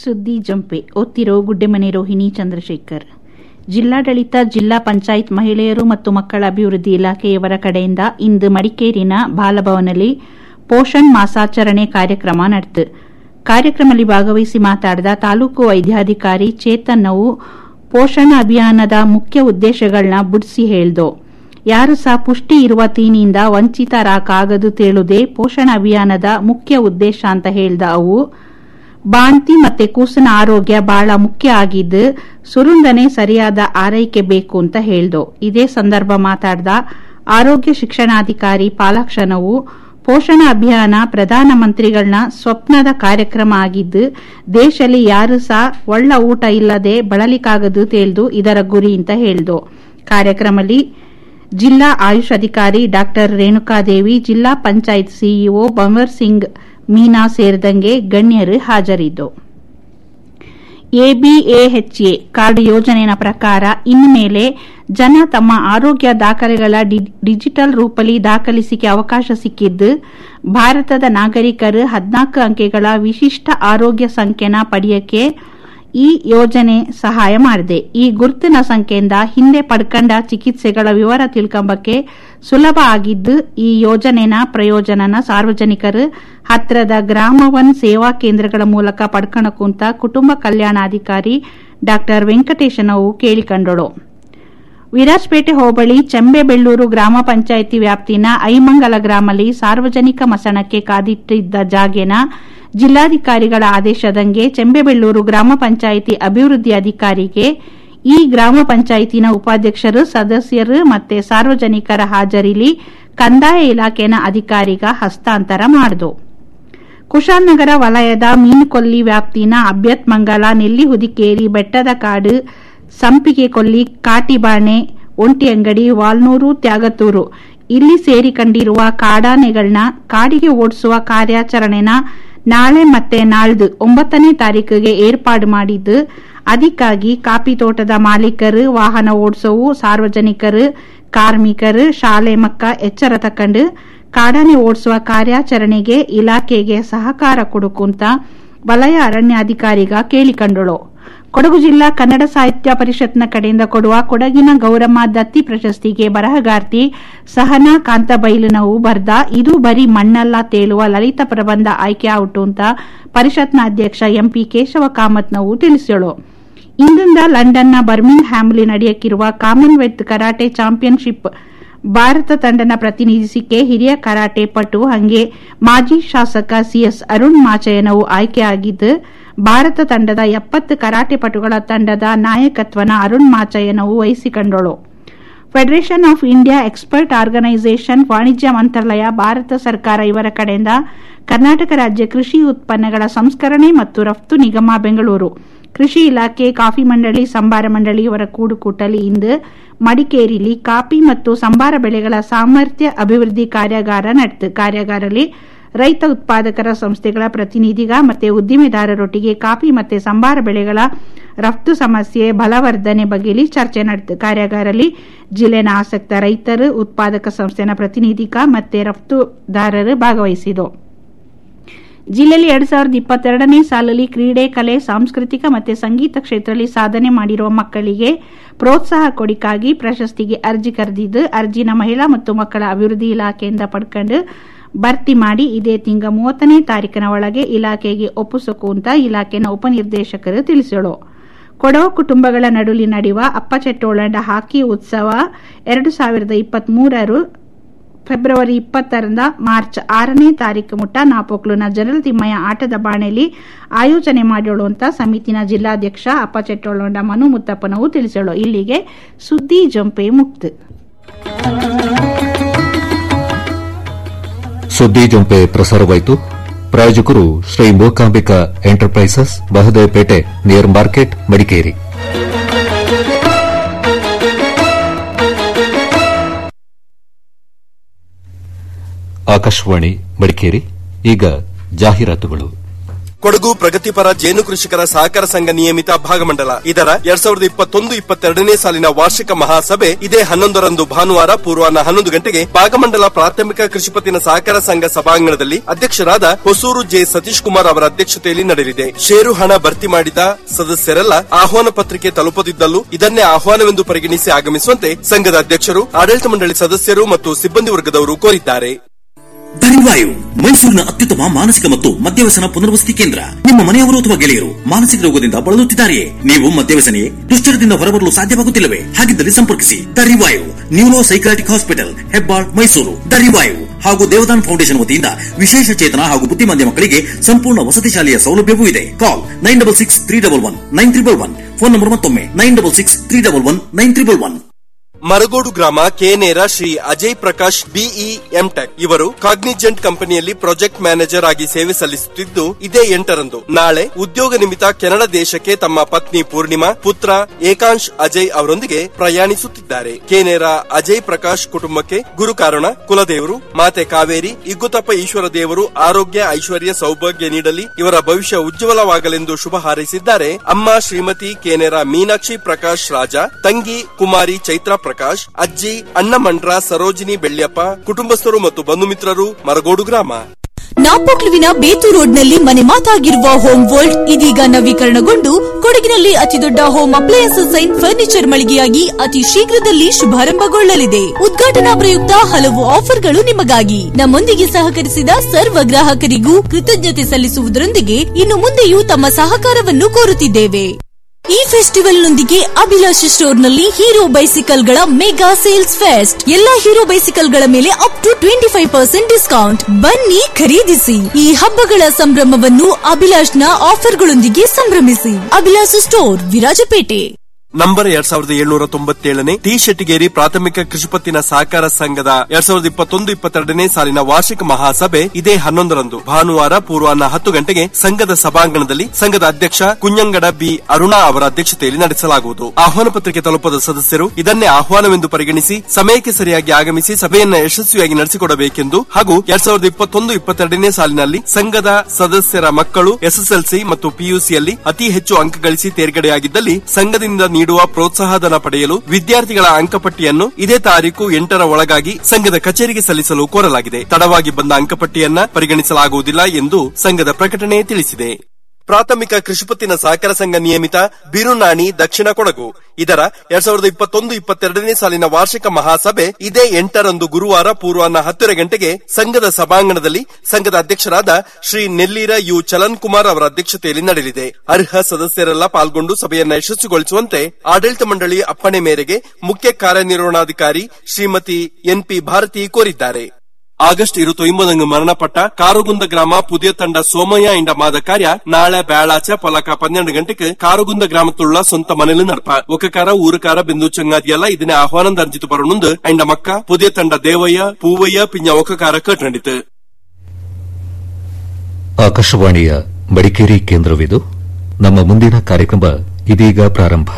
ಸುದ್ದಿ ಜಂಪೆ ಓದ್ತಿರೋ ಗುಡ್ಡೆಮನೆ ರೋಹಿಣಿ ಚಂದ್ರಶೇಖರ್ ಜಿಲ್ಲಾಡಳಿತ ಜಿಲ್ಲಾ ಪಂಚಾಯತ್ ಮಹಿಳೆಯರು ಮತ್ತು ಮಕ್ಕಳ ಅಭಿವೃದ್ಧಿ ಇಲಾಖೆಯವರ ಕಡೆಯಿಂದ ಇಂದು ಮಡಿಕೇರಿನ ಬಾಲಭವನಲ್ಲಿ ಪೋಷಣ್ ಮಾಸಾಚರಣೆ ಕಾರ್ಯಕ್ರಮ ನಡೆತು ಕಾರ್ಯಕ್ರಮದಲ್ಲಿ ಭಾಗವಹಿಸಿ ಮಾತಾಡಿದ ತಾಲೂಕು ವೈದ್ಯಾಧಿಕಾರಿ ಚೇತನ್ ನಾವು ಪೋಷಣ ಅಭಿಯಾನದ ಮುಖ್ಯ ಉದ್ದೇಶಗಳನ್ನ ಬುಡ್ಸಿ ಹೇಳ್ದು ಯಾರು ಸಹ ಪುಷ್ಟಿ ಇರುವ ತೀನಿಯಿಂದ ವಂಚಿತರಾಕಾಗದು ತೇಳುದೇ ಪೋಷಣ ಅಭಿಯಾನದ ಮುಖ್ಯ ಉದ್ದೇಶ ಅಂತ ಹೇಳ್ದ ಅವು ಬಾಣ್ತಿ ಮತ್ತೆ ಕೂಸಿನ ಆರೋಗ್ಯ ಬಹಳ ಮುಖ್ಯ ಆಗಿದ್ದು ಸುರುಂದನೆ ಸರಿಯಾದ ಆರೈಕೆ ಬೇಕು ಅಂತ ಹೇಳ್ದು ಇದೇ ಸಂದರ್ಭ ಮಾತಾಡಿದ ಆರೋಗ್ಯ ಶಿಕ್ಷಣಾಧಿಕಾರಿ ಪಾಲಾಕ್ಷನವು ಪೋಷಣ ಅಭಿಯಾನ ಪ್ರಧಾನಮಂತ್ರಿಗಳನ್ನ ಸ್ವಪ್ನದ ಕಾರ್ಯಕ್ರಮ ಆಗಿದ್ದು ದೇಶದಲ್ಲಿ ಯಾರು ಸಹ ಒಳ್ಳ ಊಟ ಇಲ್ಲದೆ ಬಳಲಿಕ್ಕಾಗದು ತೇಳ್ದು ಇದರ ಗುರಿ ಅಂತ ಹೇಳ್ದು ಕಾರ್ಯಕ್ರಮದಲ್ಲಿ ಜಿಲ್ಲಾ ಆಯುಷ್ ಅಧಿಕಾರಿ ಡಾ ರೇಣುಕಾದೇವಿ ಜಿಲ್ಲಾ ಪಂಚಾಯತ್ ಸಿಇಒ ಬಂವರ್ ಸಿಂಗ್ ಮೀನಾ ಸೇರಿದಂಗೆ ಗಣ್ಯರು ಹಾಜರಿದ್ದು ಎಬಿಎಎಚ್ಎ ಕಾರ್ಡ್ ಯೋಜನೆಯ ಪ್ರಕಾರ ಇನ್ಮೇಲೆ ಜನ ತಮ್ಮ ಆರೋಗ್ಯ ದಾಖಲೆಗಳ ಡಿಜಿಟಲ್ ರೂಪದಲ್ಲಿ ದಾಖಲಿಸಿಕೆ ಅವಕಾಶ ಸಿಕ್ಕಿದ್ದು ಭಾರತದ ನಾಗರಿಕರು ಹದಿನಾಲ್ಕು ಅಂಕೆಗಳ ವಿಶಿಷ್ಟ ಆರೋಗ್ಯ ಸಂಖ್ಯೆನ ಪಡೆಯಕ್ಕೆ ಈ ಯೋಜನೆ ಸಹಾಯ ಮಾಡಿದೆ ಈ ಗುರುತಿನ ಸಂಖ್ಯೆಯಿಂದ ಹಿಂದೆ ಪಡ್ಕಂಡ ಚಿಕಿತ್ಸೆಗಳ ವಿವರ ತಿಳ್ಕೊಂಬಕ್ಕೆ ಸುಲಭ ಆಗಿದ್ದು ಈ ಯೋಜನೆನ ಪ್ರಯೋಜನನ ಸಾರ್ವಜನಿಕರು ಹತ್ರದ ಗ್ರಾಮ ಒನ್ ಸೇವಾ ಕೇಂದ್ರಗಳ ಮೂಲಕ ಪಡ್ಕಣಕ್ಕಂತ ಕುಟುಂಬ ಕಲ್ಯಾಣಾಧಿಕಾರಿ ಡಾ ವೆಂಕಟೇಶನವು ಕೇಳಿಕೊಂಡಳು ವಿರಾಜಪೇಟೆ ಹೋಬಳಿ ಚೆಂಬೆಬೆಳ್ಳೂರು ಗ್ರಾಮ ಪಂಚಾಯಿತಿ ವ್ಯಾಪ್ತಿನ ಐಮಂಗಲ ಗ್ರಾಮಲ್ಲಿ ಸಾರ್ವಜನಿಕ ಮಸಣಕ್ಕೆ ಕಾದಿಟ್ಟಿದ್ದ ಜಾಗೆನ ಜಿಲ್ಲಾಧಿಕಾರಿಗಳ ಆದೇಶದಂಗೆ ಚೆಂಬೆಬೆಳ್ಳೂರು ಗ್ರಾಮ ಪಂಚಾಯಿತಿ ಅಭಿವೃದ್ಧಿ ಅಧಿಕಾರಿಗೆ ಈ ಗ್ರಾಮ ಪಂಚಾಯಿತಿನ ಉಪಾಧ್ಯಕ್ಷರು ಸದಸ್ಯರು ಮತ್ತೆ ಸಾರ್ವಜನಿಕರ ಹಾಜರಿಲಿ ಕಂದಾಯ ಇಲಾಖೆನ ಅಧಿಕಾರಿಗ ಹಸ್ತಾಂತರ ಮಾಡಿದು ಕುಶಾಲನಗರ ವಲಯದ ಮೀನುಕೊಲ್ಲಿ ವ್ಯಾಪ್ತಿನ ಅಭ್ಯತ್ಮಂಗಲ ನೆಲ್ಲಿಹುದಿಕೇರಿ ಬೆಟ್ಟದ ಕಾಡು ಸಂಪಿಗೆ ಕೊಲ್ಲಿ ಕಾಟಿಬಾಣೆ ಒಂಟಿಯಂಗಡಿ ವಾಲ್ನೂರು ತ್ಯಾಗತೂರು ಇಲ್ಲಿ ಸೇರಿಕೊಂಡಿರುವ ಕಾಡಾನೆಗಳನ್ನ ಕಾಡಿಗೆ ಓಡಿಸುವ ಕಾರ್ಯಾಚರಣೆನ ನಾಳೆ ಮತ್ತೆ ನಾಳ್ದು ಒಂಬತ್ತನೇ ತಾರೀಕಿಗೆ ಏರ್ಪಾಡು ಮಾಡಿದ್ದು ಅದಕ್ಕಾಗಿ ಕಾಫಿ ತೋಟದ ಮಾಲೀಕರು ವಾಹನ ಓಡಿಸೋವು ಸಾರ್ವಜನಿಕರು ಕಾರ್ಮಿಕರು ಶಾಲೆ ಮಕ್ಕ ಎಚ್ಚರ ತಕ್ಕಂಡು ಕಾಡಾನೆ ಓಡಿಸುವ ಕಾರ್ಯಾಚರಣೆಗೆ ಇಲಾಖೆಗೆ ಸಹಕಾರ ಕೊಡುಕುಂತ ವಲಯ ಅರಣ್ಯಾಧಿಕಾರಿಗ ಕೇಳಿಕೊಂಡಳು ಕೊಡಗು ಜಿಲ್ಲಾ ಕನ್ನಡ ಸಾಹಿತ್ಯ ಪರಿಷತ್ನ ಕಡೆಯಿಂದ ಕೊಡುವ ಕೊಡಗಿನ ಗೌರಮ್ಮ ದತ್ತಿ ಪ್ರಶಸ್ತಿಗೆ ಬರಹಗಾರ್ತಿ ಸಹನಾ ಕಾಂತಬೈಲುನವು ಬರ್ದ ಇದು ಬರೀ ಮಣ್ಣಲ್ಲ ತೇಲುವ ಲಲಿತ ಪ್ರಬಂಧ ಆಯ್ಕೆ ಔಟು ಅಂತ ಪರಿಷತ್ನ ಅಧ್ಯಕ್ಷ ಎಂಪಿ ಕೇಶವ ಕಾಮತ್ನವು ತಿಳಿಸಿದರು ಇಂದಿಂದ ಲಂಡನ್ನ ಬರ್ಮಿಂಗ್ ಹ್ಯಾಮ್ಲಿ ನಡೆಯಕ್ಕಿರುವ ಕಾಮನ್ವೆಲ್ತ್ ಕರಾಟೆ ಚಾಂಪಿಯನ್ಶಿಪ್ ಭಾರತ ತಂಡನ ಪ್ರತಿನಿಧಿಸಿಕೆ ಹಿರಿಯ ಕರಾಟೆ ಪಟು ಹಂಗೆ ಮಾಜಿ ಶಾಸಕ ಸಿಎಸ್ ಅರುಣ್ ಮಾಚಯ್ಯನವು ಆಯ್ಕೆಯಾಗಿದ್ದು ಭಾರತ ತಂಡದ ಎಪ್ಪತ್ತು ಕರಾಟೆ ಪಟುಗಳ ತಂಡದ ನಾಯಕತ್ವನ ಅರುಣ್ ಮಾಚಯ್ಯನವು ವಹಿಸಿಕೊಂಡಳು federation of India expert organisation ವಾಣಿಜ್ಯ ಮಂತ್ರಾಲಯ ಭಾರತ ಸರ್ಕಾರ ಇವರ ಕಡೆಯಿಂದ ಕರ್ನಾಟಕ ರಾಜ್ಯ ಕೃಷಿ ಉತ್ಪನ್ನಗಳ ಸಂಸ್ಕರಣೆ ಮತ್ತು ರಫ್ತು ನಿಗಮ ಬೆಂಗಳೂರು ಕೃಷಿ ಇಲಾಖೆ ಕಾಫಿ ಮಂಡಳಿ ಸಂಬಾರ ಮಂಡಳಿ ಇವರ ಕೂಡುಕೂಟಲಿ ಇಂದು ಮಡಿಕೇರಿಲಿ ಕಾಫಿ ಮತ್ತು ಸಂಬಾರ ಬೆಳೆಗಳ ಸಾಮರ್ಥ್ಯ ಅಭಿವೃದ್ಧಿ ಕಾರ್ಯಾಗಾರ ನಡೆತು ಕಾರ್ಯಾಗಾರದಲ್ಲಿ ರೈತ ಉತ್ಪಾದಕರ ಸಂಸ್ಥೆಗಳ ಪ್ರತಿನಿಧಿಗ ಮತ್ತು ಉದ್ದಿಮೆದಾರರೊಟ್ಟಿಗೆ ಕಾಫಿ ಮತ್ತು ಸಂಬಾರ ಬೆಳೆಗಳ ರಫ್ತು ಸಮಸ್ಯೆ ಬಲವರ್ಧನೆ ಬಗ್ಗೆಲಿ ಚರ್ಚೆ ನಡೆತು ಕಾರ್ಯಾಗಾರದಲ್ಲಿ ಜಿಲ್ಲೆನ ಆಸಕ್ತ ರೈತರು ಉತ್ಪಾದಕ ಸಂಸ್ಥೆನ ಪ್ರತಿನಿಧಿಗ ಮತ್ತು ರಫ್ತುದಾರರು ಭಾಗವಹಿಸಿದರು ಜಿಲ್ಲೆಯಲ್ಲಿ ಎರಡ್ ಸಾವಿರದ ಇಪ್ಪತ್ತೆರಡನೇ ಸಾಲಲ್ಲಿ ಕ್ರೀಡೆ ಕಲೆ ಸಾಂಸ್ಕೃತಿಕ ಮತ್ತು ಸಂಗೀತ ಕ್ಷೇತ್ರದಲ್ಲಿ ಸಾಧನೆ ಮಾಡಿರುವ ಮಕ್ಕಳಿಗೆ ಪ್ರೋತ್ಸಾಹ ಕೊಡಿಕಾಗಿ ಪ್ರಶಸ್ತಿಗೆ ಅರ್ಜಿ ಕರೆದಿದ್ದು ಅರ್ಜಿನ ಮಹಿಳಾ ಮತ್ತು ಮಕ್ಕಳ ಅಭಿವೃದ್ಧಿ ಇಲಾಖೆಯಿಂದ ಪಡ್ಕೊಂಡು ಭರ್ತಿ ಮಾಡಿ ಇದೇ ತಿಂಗ ಮೂವತ್ತನೇ ತಾರೀಕಿನ ಒಳಗೆ ಇಲಾಖೆಗೆ ಒಪ್ಪಿಸಕು ಅಂತ ಇಲಾಖೆನ ಉಪನಿರ್ದೇಶಕರು ತಿಳಿಸಿದರು ಕೊಡವ ಕುಟುಂಬಗಳ ನಡುವೆ ನಡೆಯುವ ಅಪ್ಪಚೆಟ್ಟೋಳಂಡ ಹಾಕಿ ಉತ್ಸವ ಎರಡು ಸಾವಿರದ ಇಪ್ಪತ್ಮೂರರು ಫೆಬ್ರವರಿ ಇಪ್ಪತ್ತರಿಂದ ಮಾರ್ಚ್ ಆರನೇ ತಾರೀಕು ಮುಟ್ಟ ನಾಪೋಕ್ಲುನ ಜನರಲ್ ತಿಮ್ಮಯ್ಯ ಆಟದ ಬಾಣೆಯಲ್ಲಿ ಆಯೋಜನೆ ಮಾಡೋಳು ಅಂತ ಸಮಿತಿನ ಜಿಲ್ಲಾಧ್ಯಕ್ಷ ಅಪ್ಪಚೆಟ್ಟೋಳಂಡ ಮನು ಮುತ್ತಪ್ಪನವು ತಿಳಿಸಳು ಇಲ್ಲಿಗೆ ಸುದ್ದಿ ಜಂಪೆ ಮುಕ್ತ ಸುದ್ದಿ ಜಂಪೆ ಪ್ರಸಾರವಾಯಿತು ಪ್ರಾಯೋಜಕರು Shri Mookambika enterprises Bahadevapete near market Madikeri Akashvani Madikeri ಈಗ ಜಾಹೀರಾತುಗಳು ಕೊಡಗು ಪ್ರಗತಿಪರ ಜೇನು ಕೃಷಿಕರ ಸಹಕಾರ ಸಂಘ ನಿಯಮಿತ ಭಾಗಮಂಡಲ ಇದರ ಎರಡ್ ಸಾವಿರದ ಇಪ್ಪತ್ತೊಂದು ಇಪ್ಪತ್ತೆರಡನೇ ಸಾಲಿನ ವಾರ್ಷಿಕ ಮಹಾಸಭೆ ಇದೇ ಹನ್ನೊಂದರಂದು ಭಾನುವಾರ ಪೂರ್ವಾಹ್ನ ಹನ್ನೊಂದು ಗಂಟೆಗೆ ಭಾಗಮಂಡಲ ಪ್ರಾಥಮಿಕ ಕೃಷಿಪತ್ತಿನ ಸಹಕಾರ ಸಂಘ ಸಭಾಂಗಣದಲ್ಲಿ ಅಧ್ಯಕ್ಷರಾದ ಹೊಸೂರು ಜೆ ಸತೀಶ್ ಕುಮಾರ್ ಅವರ ಅಧ್ಯಕ್ಷತೆಯಲ್ಲಿ ನಡೆಯಲಿದೆ ಷೇರು ಹಣ ಭರ್ತಿ ಮಾಡಿದ ಸದಸ್ಯರೆಲ್ಲ ಆಹ್ವಾನ ಪತ್ರಿಕೆ ತಲುಪದಿದ್ದಲ್ಲೂ ಇದನ್ನೇ ಆಹ್ವಾನವೆಂದು ಪರಿಗಣಿಸಿ ಆಗಮಿಸುವಂತೆ ಸಂಘದ ಅಧ್ಯಕ್ಷರು ಆಡಳಿತ ಮಂಡಳಿ ಸದಸ್ಯರು ಮತ್ತು ಸಿಬ್ಬಂದಿ ವರ್ಗದವರು ಕೋರಿದ್ದಾರೆ ಧರಿವಾಯು ಮೈಸೂರಿನ ಅತ್ಯುತ್ತಮ ಮಾನಸಿಕ ಮತ್ತು ಮದ್ಯವ್ಯಸನ ಪುನರ್ವಸತಿ ಕೇಂದ್ರ ನಿಮ್ಮ ಮನೆಯವರು ಅಥವಾ ಗೆಳೆಯರು ಮಾನಸಿಕ ರೋಗದಿಂದ ಬಳಲುತ್ತಿದ್ದಾರೆಯೇ ನೀವು ಮದ್ಯವ್ಯಸನೆಯೇ ದುಶ್ಚರದಿಂದ ಹೊರಬರಲು ಸಾಧ್ಯವಾಗುತ್ತಿಲ್ಲವೇ ಹಾಗಿದ್ದಲ್ಲಿ ಸಂಪರ್ಕಿಸಿ Darivayu neuro psychiatric hospital Hebbal Mysuru Darivayu ಹಾಗೂ ದೇವದಾನ್ ಫೌಂಡೇಶನ್ ವತಿಯಿಂದ ವಿಶೇಷ ಚೇತನ ಹಾಗೂ ಬುದ್ಧಿಮಾಂದ್ಯ ಮಕ್ಕಳಿಗೆ ಸಂಪೂರ್ಣ ವಸತಿ ಶಾಲೆಯ ಸೌಲಭ್ಯವೂ ಇದೆ call nine double six three double one nine triple one phone number ಮತ್ತೊಮ್ಮೆ nine double six three double one nine triple one Maragodu ಗ್ರಾಮ ಕೇನೇರ ಶ್ರೀ ಅಜಯ್ ಪ್ರಕಾಶ್ ಬಿಇ ಎಂಟೆಕ್ ಇವರು ಕಾಗ್ನಿಜೆಂಟ್ ಕಂಪನಿಯಲ್ಲಿ ಪ್ರಾಜೆಕ್ಟ್ ಮ್ಯಾನೇಜರ್ ಆಗಿ ಸೇವೆ ಸಲ್ಲಿಸುತ್ತಿದ್ದು ಇದೇ ಎಂಟರಂದು ನಾಳೆ ಉದ್ಯೋಗ ನಿಮಿತ್ತ ಕೆನಡಾ ದೇಶಕ್ಕೆ ತಮ್ಮ ಪತ್ನಿ ಪೂರ್ಣಿಮಾ ಪುತ್ರ ಏಕಾಂಶ್ ಅಜಯ್ ಅವರೊಂದಿಗೆ ಪ್ರಯಾಣಿಸುತ್ತಿದ್ದಾರೆ ಕೇನೇರ ಅಜಯ್ ಪ್ರಕಾಶ್ ಕುಟುಂಬಕ್ಕೆ ಗುರು ಕಾರಣ ಕುಲದೇವರು ಮಾತೆ ಕಾವೇರಿ ಇಗ್ಗುತಪ್ಪ ಈಶ್ವರ ದೇವರು ಆರೋಗ್ಯ ಐಶ್ವರ್ಯ ಸೌಭಾಗ್ಯ ನೀಡಲಿ ಇವರ ಭವಿಷ್ಯ ಉಜ್ವಲವಾಗಲೆಂದು ಶುಭ ಹಾರೈಸಿದ್ದಾರೆ ಅಮ್ಮ ಶ್ರೀಮತಿ ಕೇನೇರ ಮೀನಾಕ್ಷಿ ಪ್ರಕಾಶ್ ರಾಜ ತಂಗಿ ಕುಮಾರಿ ಚೈತ್ರ ಪ್ರಕಾಶ್ ಅಜ್ಜಿ ಅಣ್ಣ ಮಂಡ್ರ ಸರೋಜಿನಿ ಬೆಳ್ಯಪ್ಪ ಕುಟುಂಬಸ್ಥರು ಮತ್ತು ಬಂಧು ಮಿತ್ರರು ಮರಗೋಡು ಗ್ರಾಮ ನಾಪೋಕ್ಲುವಿನ ಬೇತು ರೋಡ್ನಲ್ಲಿ ಮನೆ ಮಾತಾಗಿರುವ ಹೋಮ್ ವರ್ಲ್ಡ್ ಇದೀಗ ನವೀಕರಣಗೊಂಡು ಕೊಡಗಿನಲ್ಲಿ ಅತಿದೊಡ್ಡ ಹೋಮ್ ಅಪ್ಲಯನ್ಸಸ್ ಅಂಡ್ ಫರ್ನಿಚರ್ ಮಳಿಗೆಯಾಗಿ ಅತಿ ಶೀಘ್ರದಲ್ಲಿ ಶುಭಾರಂಭಗೊಳ್ಳಲಿದೆ ಉದ್ಘಾಟನಾ ಪ್ರಯುಕ್ತ ಹಲವು ಆಫರ್ಗಳು ನಿಮಗಾಗಿ ನಮ್ಮೊಂದಿಗೆ ಸಹಕರಿಸಿದ ಸರ್ವ ಗ್ರಾಹಕರಿಗೂ ಕೃತಜ್ಞತೆ ಸಲ್ಲಿಸುವುದರೊಂದಿಗೆ ಇನ್ನು ಮುಂದೆಯೂ ತಮ್ಮ ಸಹಕಾರವನ್ನು ಕೋರುತ್ತಿದ್ದೇವೆ ಈ ಫೆಸ್ಟಿವಲ್ನೊಂದಿಗೆ ಅಭಿಲಾಷ ಸ್ಟೋರ್ನಲ್ಲಿ ಹೀರೋ ಬೈಸಿಕಲ್ಗಳ ಮೆಗಾ ಸೇಲ್ಸ್ ಫೆಸ್ಟ್ ಎಲ್ಲಾ ಹೀರೋ ಬೈಸಿಕಲ್ಗಳ ಮೇಲೆ up to twenty five percent discount ಬನ್ನಿ ಖರೀದಿಸಿ ಈ ಹಬ್ಬಗಳ ಸಂಭ್ರಮವನ್ನು ಅಭಿಲಾಷ್ನ ಆಫರ್ಗಳೊಂದಿಗೆ ಸಂಭ್ರಮಿಸಿ ಅಭಿಲಾಷ ಸ್ಟೋರ್ ವಿರಾಜಪೇಟೆ ನಂಬರ್ ಎರಡ್ ಸಾವಿರದ ಏಳ್ನೂರ ತೊಂಬತ್ತೇಳನೇ ಟಿ ಶೆಟ್ಟಿಗೇರಿ ಪ್ರಾಥಮಿಕ ಕೃಷಿಪತ್ತಿನ ಸಹಕಾರ ಸಂಘದ ಎರಡ್ ಸಾವಿರದ ಇಪ್ಪತ್ತೊಂದು ಇಪ್ಪತ್ತೆರಡನೇ ಸಾಲಿನ ವಾರ್ಷಿಕ ಮಹಾಸಭೆ ಇದೇ ಹನ್ನೊಂದರಂದು ಭಾನುವಾರ ಪೂರ್ವಾಹ್ನ ಹತ್ತು ಗಂಟೆಗೆ ಸಂಘದ ಸಭಾಂಗಣದಲ್ಲಿ ಸಂಘದ ಅಧ್ಯಕ್ಷ ಕುഞ്ഞಂಗಡ ಬಿ ಅರುಣಾ ಅವರ ಅಧ್ಯಕ್ಷತೆಯಲ್ಲಿ ನಡೆಸಲಾಗುವುದು ಆಹ್ವಾನ ಪತ್ರಿಕೆ ತಲುಪದ ಸದಸ್ಯರು ಇದನ್ನೇ ಆಹ್ವಾನವೆಂದು ಪರಿಗಣಿಸಿ ಸಮಯಕ್ಕೆ ಸರಿಯಾಗಿ ಆಗಮಿಸಿ ಸಭೆಯನ್ನ ಯಶಸ್ವಿಯಾಗಿ ನಡೆಸಿಕೊಡಬೇಕೆಂದು ಹಾಗೂ ಎರಡ್ ಸಾವಿರದ ಇಪ್ಪತ್ತೊಂದು ಇಪ್ಪತ್ತೆರಡನೇ ಸಾಲಿನಲ್ಲಿ ಸಂಘದ ಸದಸ್ಯರ ಮಕ್ಕಳು ಎಸ್ಎಸ್ಎಲ್ಸಿ ಮತ್ತು ಪಿಯುಸಿಯಲ್ಲಿ ಅತಿ ಹೆಚ್ಚು ಅಂಕ ಗಳಿಸಿ ತೇರ್ಗಡೆಯಾಗಿದ್ದಲ್ಲಿ ಸಂಘದಿಂದ ನೀಡುವ ಪ್ರೋತ್ಸಾಹಧನ ಪಡೆಯಲು ವಿದ್ಯಾರ್ಥಿಗಳ ಅಂಕಪಟ್ಟಿಯನ್ನು ಇದೇ ತಾರೀಕು ಎಂಟರ ಒಳಗಾಗಿ ಸಂಘದ ಕಚೇರಿಗೆ ಸಲ್ಲಿಸಲು ಕೋರಲಾಗಿದೆ ತಡವಾಗಿ ಬಂದ ಅಂಕಪಟ್ಟಿಯನ್ನ ಪರಿಗಣಿಸಲಾಗುವುದಿಲ್ಲ ಎಂದು ಸಂಘದ ಪ್ರಕಟಣೆ ತಿಳಿಸಿದೆ ಪ್ರಾಥಮಿಕ ಕೃಷಿಪತ್ತಿನ ಸಹಕಾರ ಸಂಘ ನಿಯಮಿತ ಬಿರುನಾಣಿ ದಕ್ಷಿಣ ಕೊಡಗು ಇದರ ಎರಡ್ ಸಾವಿರದ ಇಪ್ಪತ್ತೊಂದು ಇಪ್ಪತ್ತೆರಡನೇ ಸಾಲಿನ ವಾರ್ಷಿಕ ಮಹಾಸಭೆ ಇದೇ ಎಂಟರಂದು ಗುರುವಾರ ಪೂರ್ವಾಹ್ನ ಹತ್ತರ ಗಂಟೆಗೆ ಸಂಘದ ಸಭಾಂಗಣದಲ್ಲಿ ಸಂಘದ ಅಧ್ಯಕ್ಷರಾದ ಶ್ರೀ ನೆಲ್ಲೀರ ಯು ಚಲನ್ ಕುಮಾರ್ ಅವರ ಅಧ್ಯಕ್ಷತೆಯಲ್ಲಿ ನಡೆಯಲಿದೆ ಅರ್ಹ ಸದಸ್ಯರೆಲ್ಲ ಪಾಲ್ಗೊಂಡು ಸಭೆಯನ್ನ ಯಶಸ್ವಿಗೊಳಿಸುವಂತೆ ಆಡಳಿತ ಮಂಡಳಿ ಅಪ್ಪಣೆ ಮೇರೆಗೆ ಮುಖ್ಯ ಕಾರ್ಯನಿರ್ವಹಣಾಧಿಕಾರಿ ಶ್ರೀಮತಿ ಎನ್ಪಿ ಭಾರತಿ ಕೋರಿದ್ದಾರೆ ಆಗಸ್ಟ್ ഇരുപത്തൊമ്പതിന് മരണപ്പെട്ട കാറുകുന്ത ഗ്രാമ പുതിയ തണ്ട സോമയ്യ എന്ന മാതക്കാര്യ നാളെ വ്യാഴാഴ്ച പൊലക്ക പന്ത്രണ്ട് ഗಂಟೆಗೆ കാറുകുന്ത ഗ്രാമത്തിലുള്ള സ്വന്തം ಮನೆಯಲ್ಲಿ നടപ്പ ಒಕ್ಕಕಾರ ಊರುಕಾರ ಬಿಂದು ಚಂಗಾದಿಯಲ್ಲ ഇതിനെ ആഹ്വാനം തർജിത്ത് പറണുണ്ട് അയിന്റെ മക്ക പുതിയ തണ്ട ದೇವಯ್ಯ പൂവಯ್ಯ ಪಿಂಜ ಒಕ್ಕಕಾರ ಕೇಟ್ನಡಿತು ಆಕಾಶವಾಣಿಯ ಮಡಿಕೇರಿ ಕೇಂದ್ರವಿದು ನಮ್ಮ ಮುಂದಿನ ಕಾರ್ಯಕ್ರಮ ಇದೀಗ ಪ್ರಾರಂಭ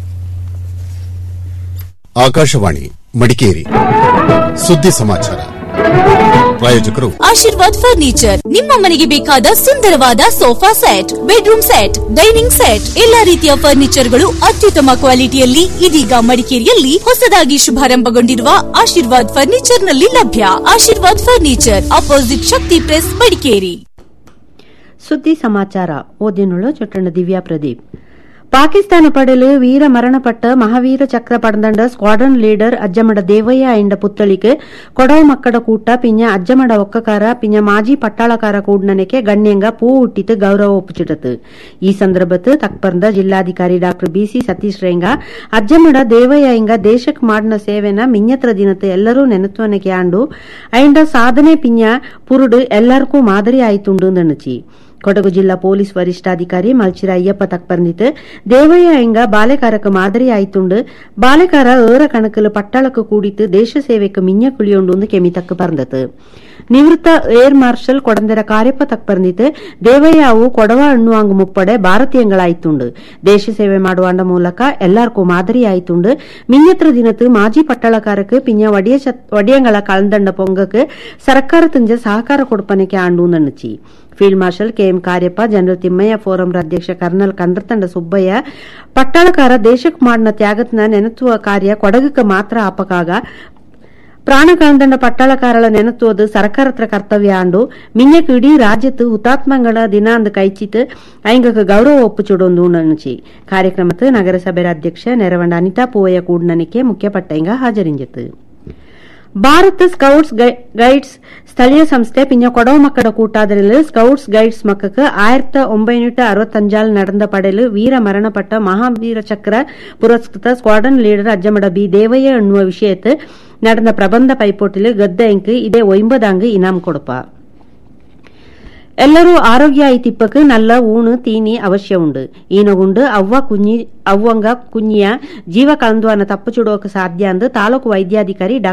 ಆಕಾಶವಾಣಿ ಮಡಿಕೇರಿ ಸುದ್ದಿ ಸಮಾಚಾರ ಪ್ರಾಯೋಜಕರು ಆಶೀರ್ವಾದ್ ಫರ್ನಿಚರ್ ನಿಮ್ಮ ಮನೆಗೆ ಬೇಕಾದ ಸುಂದರವಾದ sofa set bedroom set dining set ಎಲ್ಲಾ ರೀತಿಯ ಫರ್ನಿಚರ್ಗಳು ಅತ್ಯುತ್ತಮ ಕ್ವಾಲಿಟಿಯಲ್ಲಿ ಇದೀಗ ಮಡಿಕೇರಿಯಲ್ಲಿ ಹೊಸದಾಗಿ ಶುಭಾರಂಭಗೊಂಡಿರುವ ಆಶೀರ್ವಾದ್ ಫರ್ನಿಚರ್ ನಲ್ಲಿ ಲಭ್ಯ Ashirvad furniture opposite Shakti press Madikeri ಸುದ್ದಿ ಸಮಾಚಾರ ಓದಿನುಳ್ಳು ಚೊಟ್ಟಣ ದಿವ್ಯಾ ಪ್ರದೀಪ್ ಪಾಕಿಸ್ತಾನ ಪಡೆಲು ವೀರ ಮರಣಪಟ್ಟ ಮಹಾವೀರ ಚಕ್ರ ಪಡದಂಡ ಸ್ಕ್ವಾಡ್ರನ್ ಲೀಡರ್ ಅಜ್ಜಮಡ ದೇವಯ್ಯ ಎಂಡ ಪುತ್ತಳಿಗೆ ಕೊಡವ ಮಕ್ಕಡ ಕೂಟ ಪಿಂಜ ಅಜ್ಜಮಡ ಒಕ್ಕಕಾರ ಪಿಂಜ ಮಾಜಿ ಪಟ್ಟಾಳಕಾರ ಕೂಡ್ನನೆಕೆ ಗಣ್ಯಂಗ ಪೂ ಹುಟ್ಟಿತು ಗೌರವ ಒಪ್ಪುಚಿಟತು ಈ ಸಂದರ್ಭತ್ ತಕ್ಪರ್ದ ಜಿಲ್ಲಾಧಿಕಾರಿ ಡಾ ಬಿಸಿ ಸತೀಶ್ ರೇಂಗ ಅಜ್ಜಮಡ ದೇವಯ್ಯ ಇಂಗ ದೇಶಕ್ ಮಾಡಿನ ಸೇವೆನ ಮಿಂಜತ್ರ ದಿನತ್ ಎಲ್ಲರೂ ನೆನತ್ವನಕ್ಕೆ ಆಂಡು ಅಯಂಡ ಸಾಧನೆ ಪಿಂಜ ಪುರುಡು ಎಲ್ಲರಿಗೂ ಮಾದರಿ ಆಯ್ತುಂಡು ನಣಚಿ ಕೊಡಗು ಜಿಲ್ಲಾ ಪೊಲೀಸ್ ವರಿಷ್ಠಾಧಿಕಾರಿ ಮಲ್ಚಿರ ಅಯ್ಯಪ್ಪ ತಕ್ಪರ್ನಿತ್ ದೇವಯ್ಯ ಎಂಗ ಬಾಲೆಕಾರಕ್ಕೆ ಮಾದರಿ ಆಯ್ತುಂಡು ಬಾಲೆಕಾರ ಏರ ಕಣಕಲು ಪಟ್ಟಾಳಕ್ಕೆ ಕೂಡಿತು ದೇಶ ಸೇವೆக்கு மிஞ்ச குளியோண்டு கெமி தக்கு பறந்தது ನಿವೃತ್ತ ಏರ್ ಮಾರ್ಷಲ್ ಕೊಡಂದರ ಕಾರ್ಯಪ್ಪ ತಕ್ಪರ್ನಿತ್ ದೇವಯ್ಯವು ಕೊಡವ ಅಣ್ಣುವಾಂಗ್ ಮುಪ್ಪಡೆ ಭಾರತೀಯಂಗಳಾಯ್ತುಂಡು ದೇಶ ಸೇವೆ ಮಾಡುವಾಂಡ ಮೂಲಕ ಎಲ್ಲಾರ್ಗೂ ಮಾದರಿ ಆಯ್ತುಂಡು ಮಿಂಜತ್ರ ದಿನತ್ತು ಮಾಜಿ ಪಟ್ಟಳಕಾರಕ್ಕೆ ಪಿಂಜ ಒಡಿಯಂಗಳ ಕಳಂದಂಡ ಪೊಂಗಕ್ಕೆ ಸರ್ಕಾರ ತುಂಜ ಸಹಕಾರ ಕೊಡ್ಪನೆಗೆ ಆಂಡು ನಣ್ಣಚಿ field marshal K M Kariappa general Thimmaiah ಫೋರಂರ ಅಧ್ಯಕ್ಷ ಕರ್ನಲ್ ಕಂಡ್ರತಂಡ ಸುಬ್ಬಯ್ಯ ಪಟ್ಟಾಳಕಾರ ದೇಶಕ್ಕೆ ಮಾಡಿನ ತ್ಯಾಗತ್ನ ನೆನಸುವ ಕಾರ್ಯ ಕೊಡಗಕ್ಕೆ ಮಾತ್ರ ಆಪಕಾಗ ಪ್ರಾಣ ಕಳಂದಂಡ ಪಟ್ಟಾಳಕಾರಳ ನೆನತುವುದು ಸರ್ಕಾರತ್ರ ಕರ್ತವ್ಯ ಆಂಡು ಮಿಂಜಕ್ ಇಡೀ ರಾಜ್ಯത്ത് ಹುತಾತ್ಮಗಳ ದಿನ ಅಂದ್ ಕೈಚಿತ್ ಐಂಗಕ್ಕೆ ಗೌರವ ಒಪ್ಪುಚುಡೊಂದು ನನುಚಿ ಕಾರ್ಯಕ್ರಮത്ത് ನಗರಸಭೆ ಅಧ್ಯಕ್ಷ ನೆರವಂಡ ಅನಿತಾ ಪೂವಯ್ಯ ಕೂಡ್ನನಿಕೆ ಮುಖ್ಯ ಪಟ್ಟಂಗ ಹಾಜರಿಂಜಿತು ಭಾರತ ಸ್ಕೌಟ್ಸ್ ಗೈಡ್ಸ್ ಸ್ಥಳೀಯ ಸಂಸ್ಥೆ ಪಿಂಜ ಕೊಡವ ಮಕ್ಕಳ ಕೂಟಾದರಿಲ್ ಸ್ಕೌಟ್ಸ್ ಗೈಡ್ಸ್ ಮಕ್ಕಕ್ಕೆ ஆயிரத்தி ஒன்பது அறுபத்தஞ்சால் நடந்த படையில் வீர மரணப்பட்ட மகாவீர சக்கர புரஸ்கிருத squadron leader Ajjamada P Devaiah ಎನ್ನುವ ವಿಷಯത്ത് നടന്ന പ്രബന്ധ പൈപ്പോട്ടില് ഗദ്ദയങ്ക് ഇതേ ഒമ്പതാങ്ക് ഇനാം കൊടുപ്പ ಎಲ್ಲರೂ ಆರೋಗ್ಯ ಐತಿಪ್ಪಕ್ಕೆ ನಲ್ಲ ಊಣು ತೀನಿ ಅವಶ್ಯ ಉಂಡು ಈನಗುಂಡು ಅವ್ವ ಕುഞ്ഞി ಅವ್ವಂಗ ಕುഞ്ഞിಯ ಜೀವ ಕಳಂದುವನ್ನ ತಪ್ಪು ಚುಡೋಕೆ ಸಾಧ್ಯ ಅಂದು ತಾಲೂಕು ವೈದ್ಯಾಧಿಕಾರಿ ಡಾ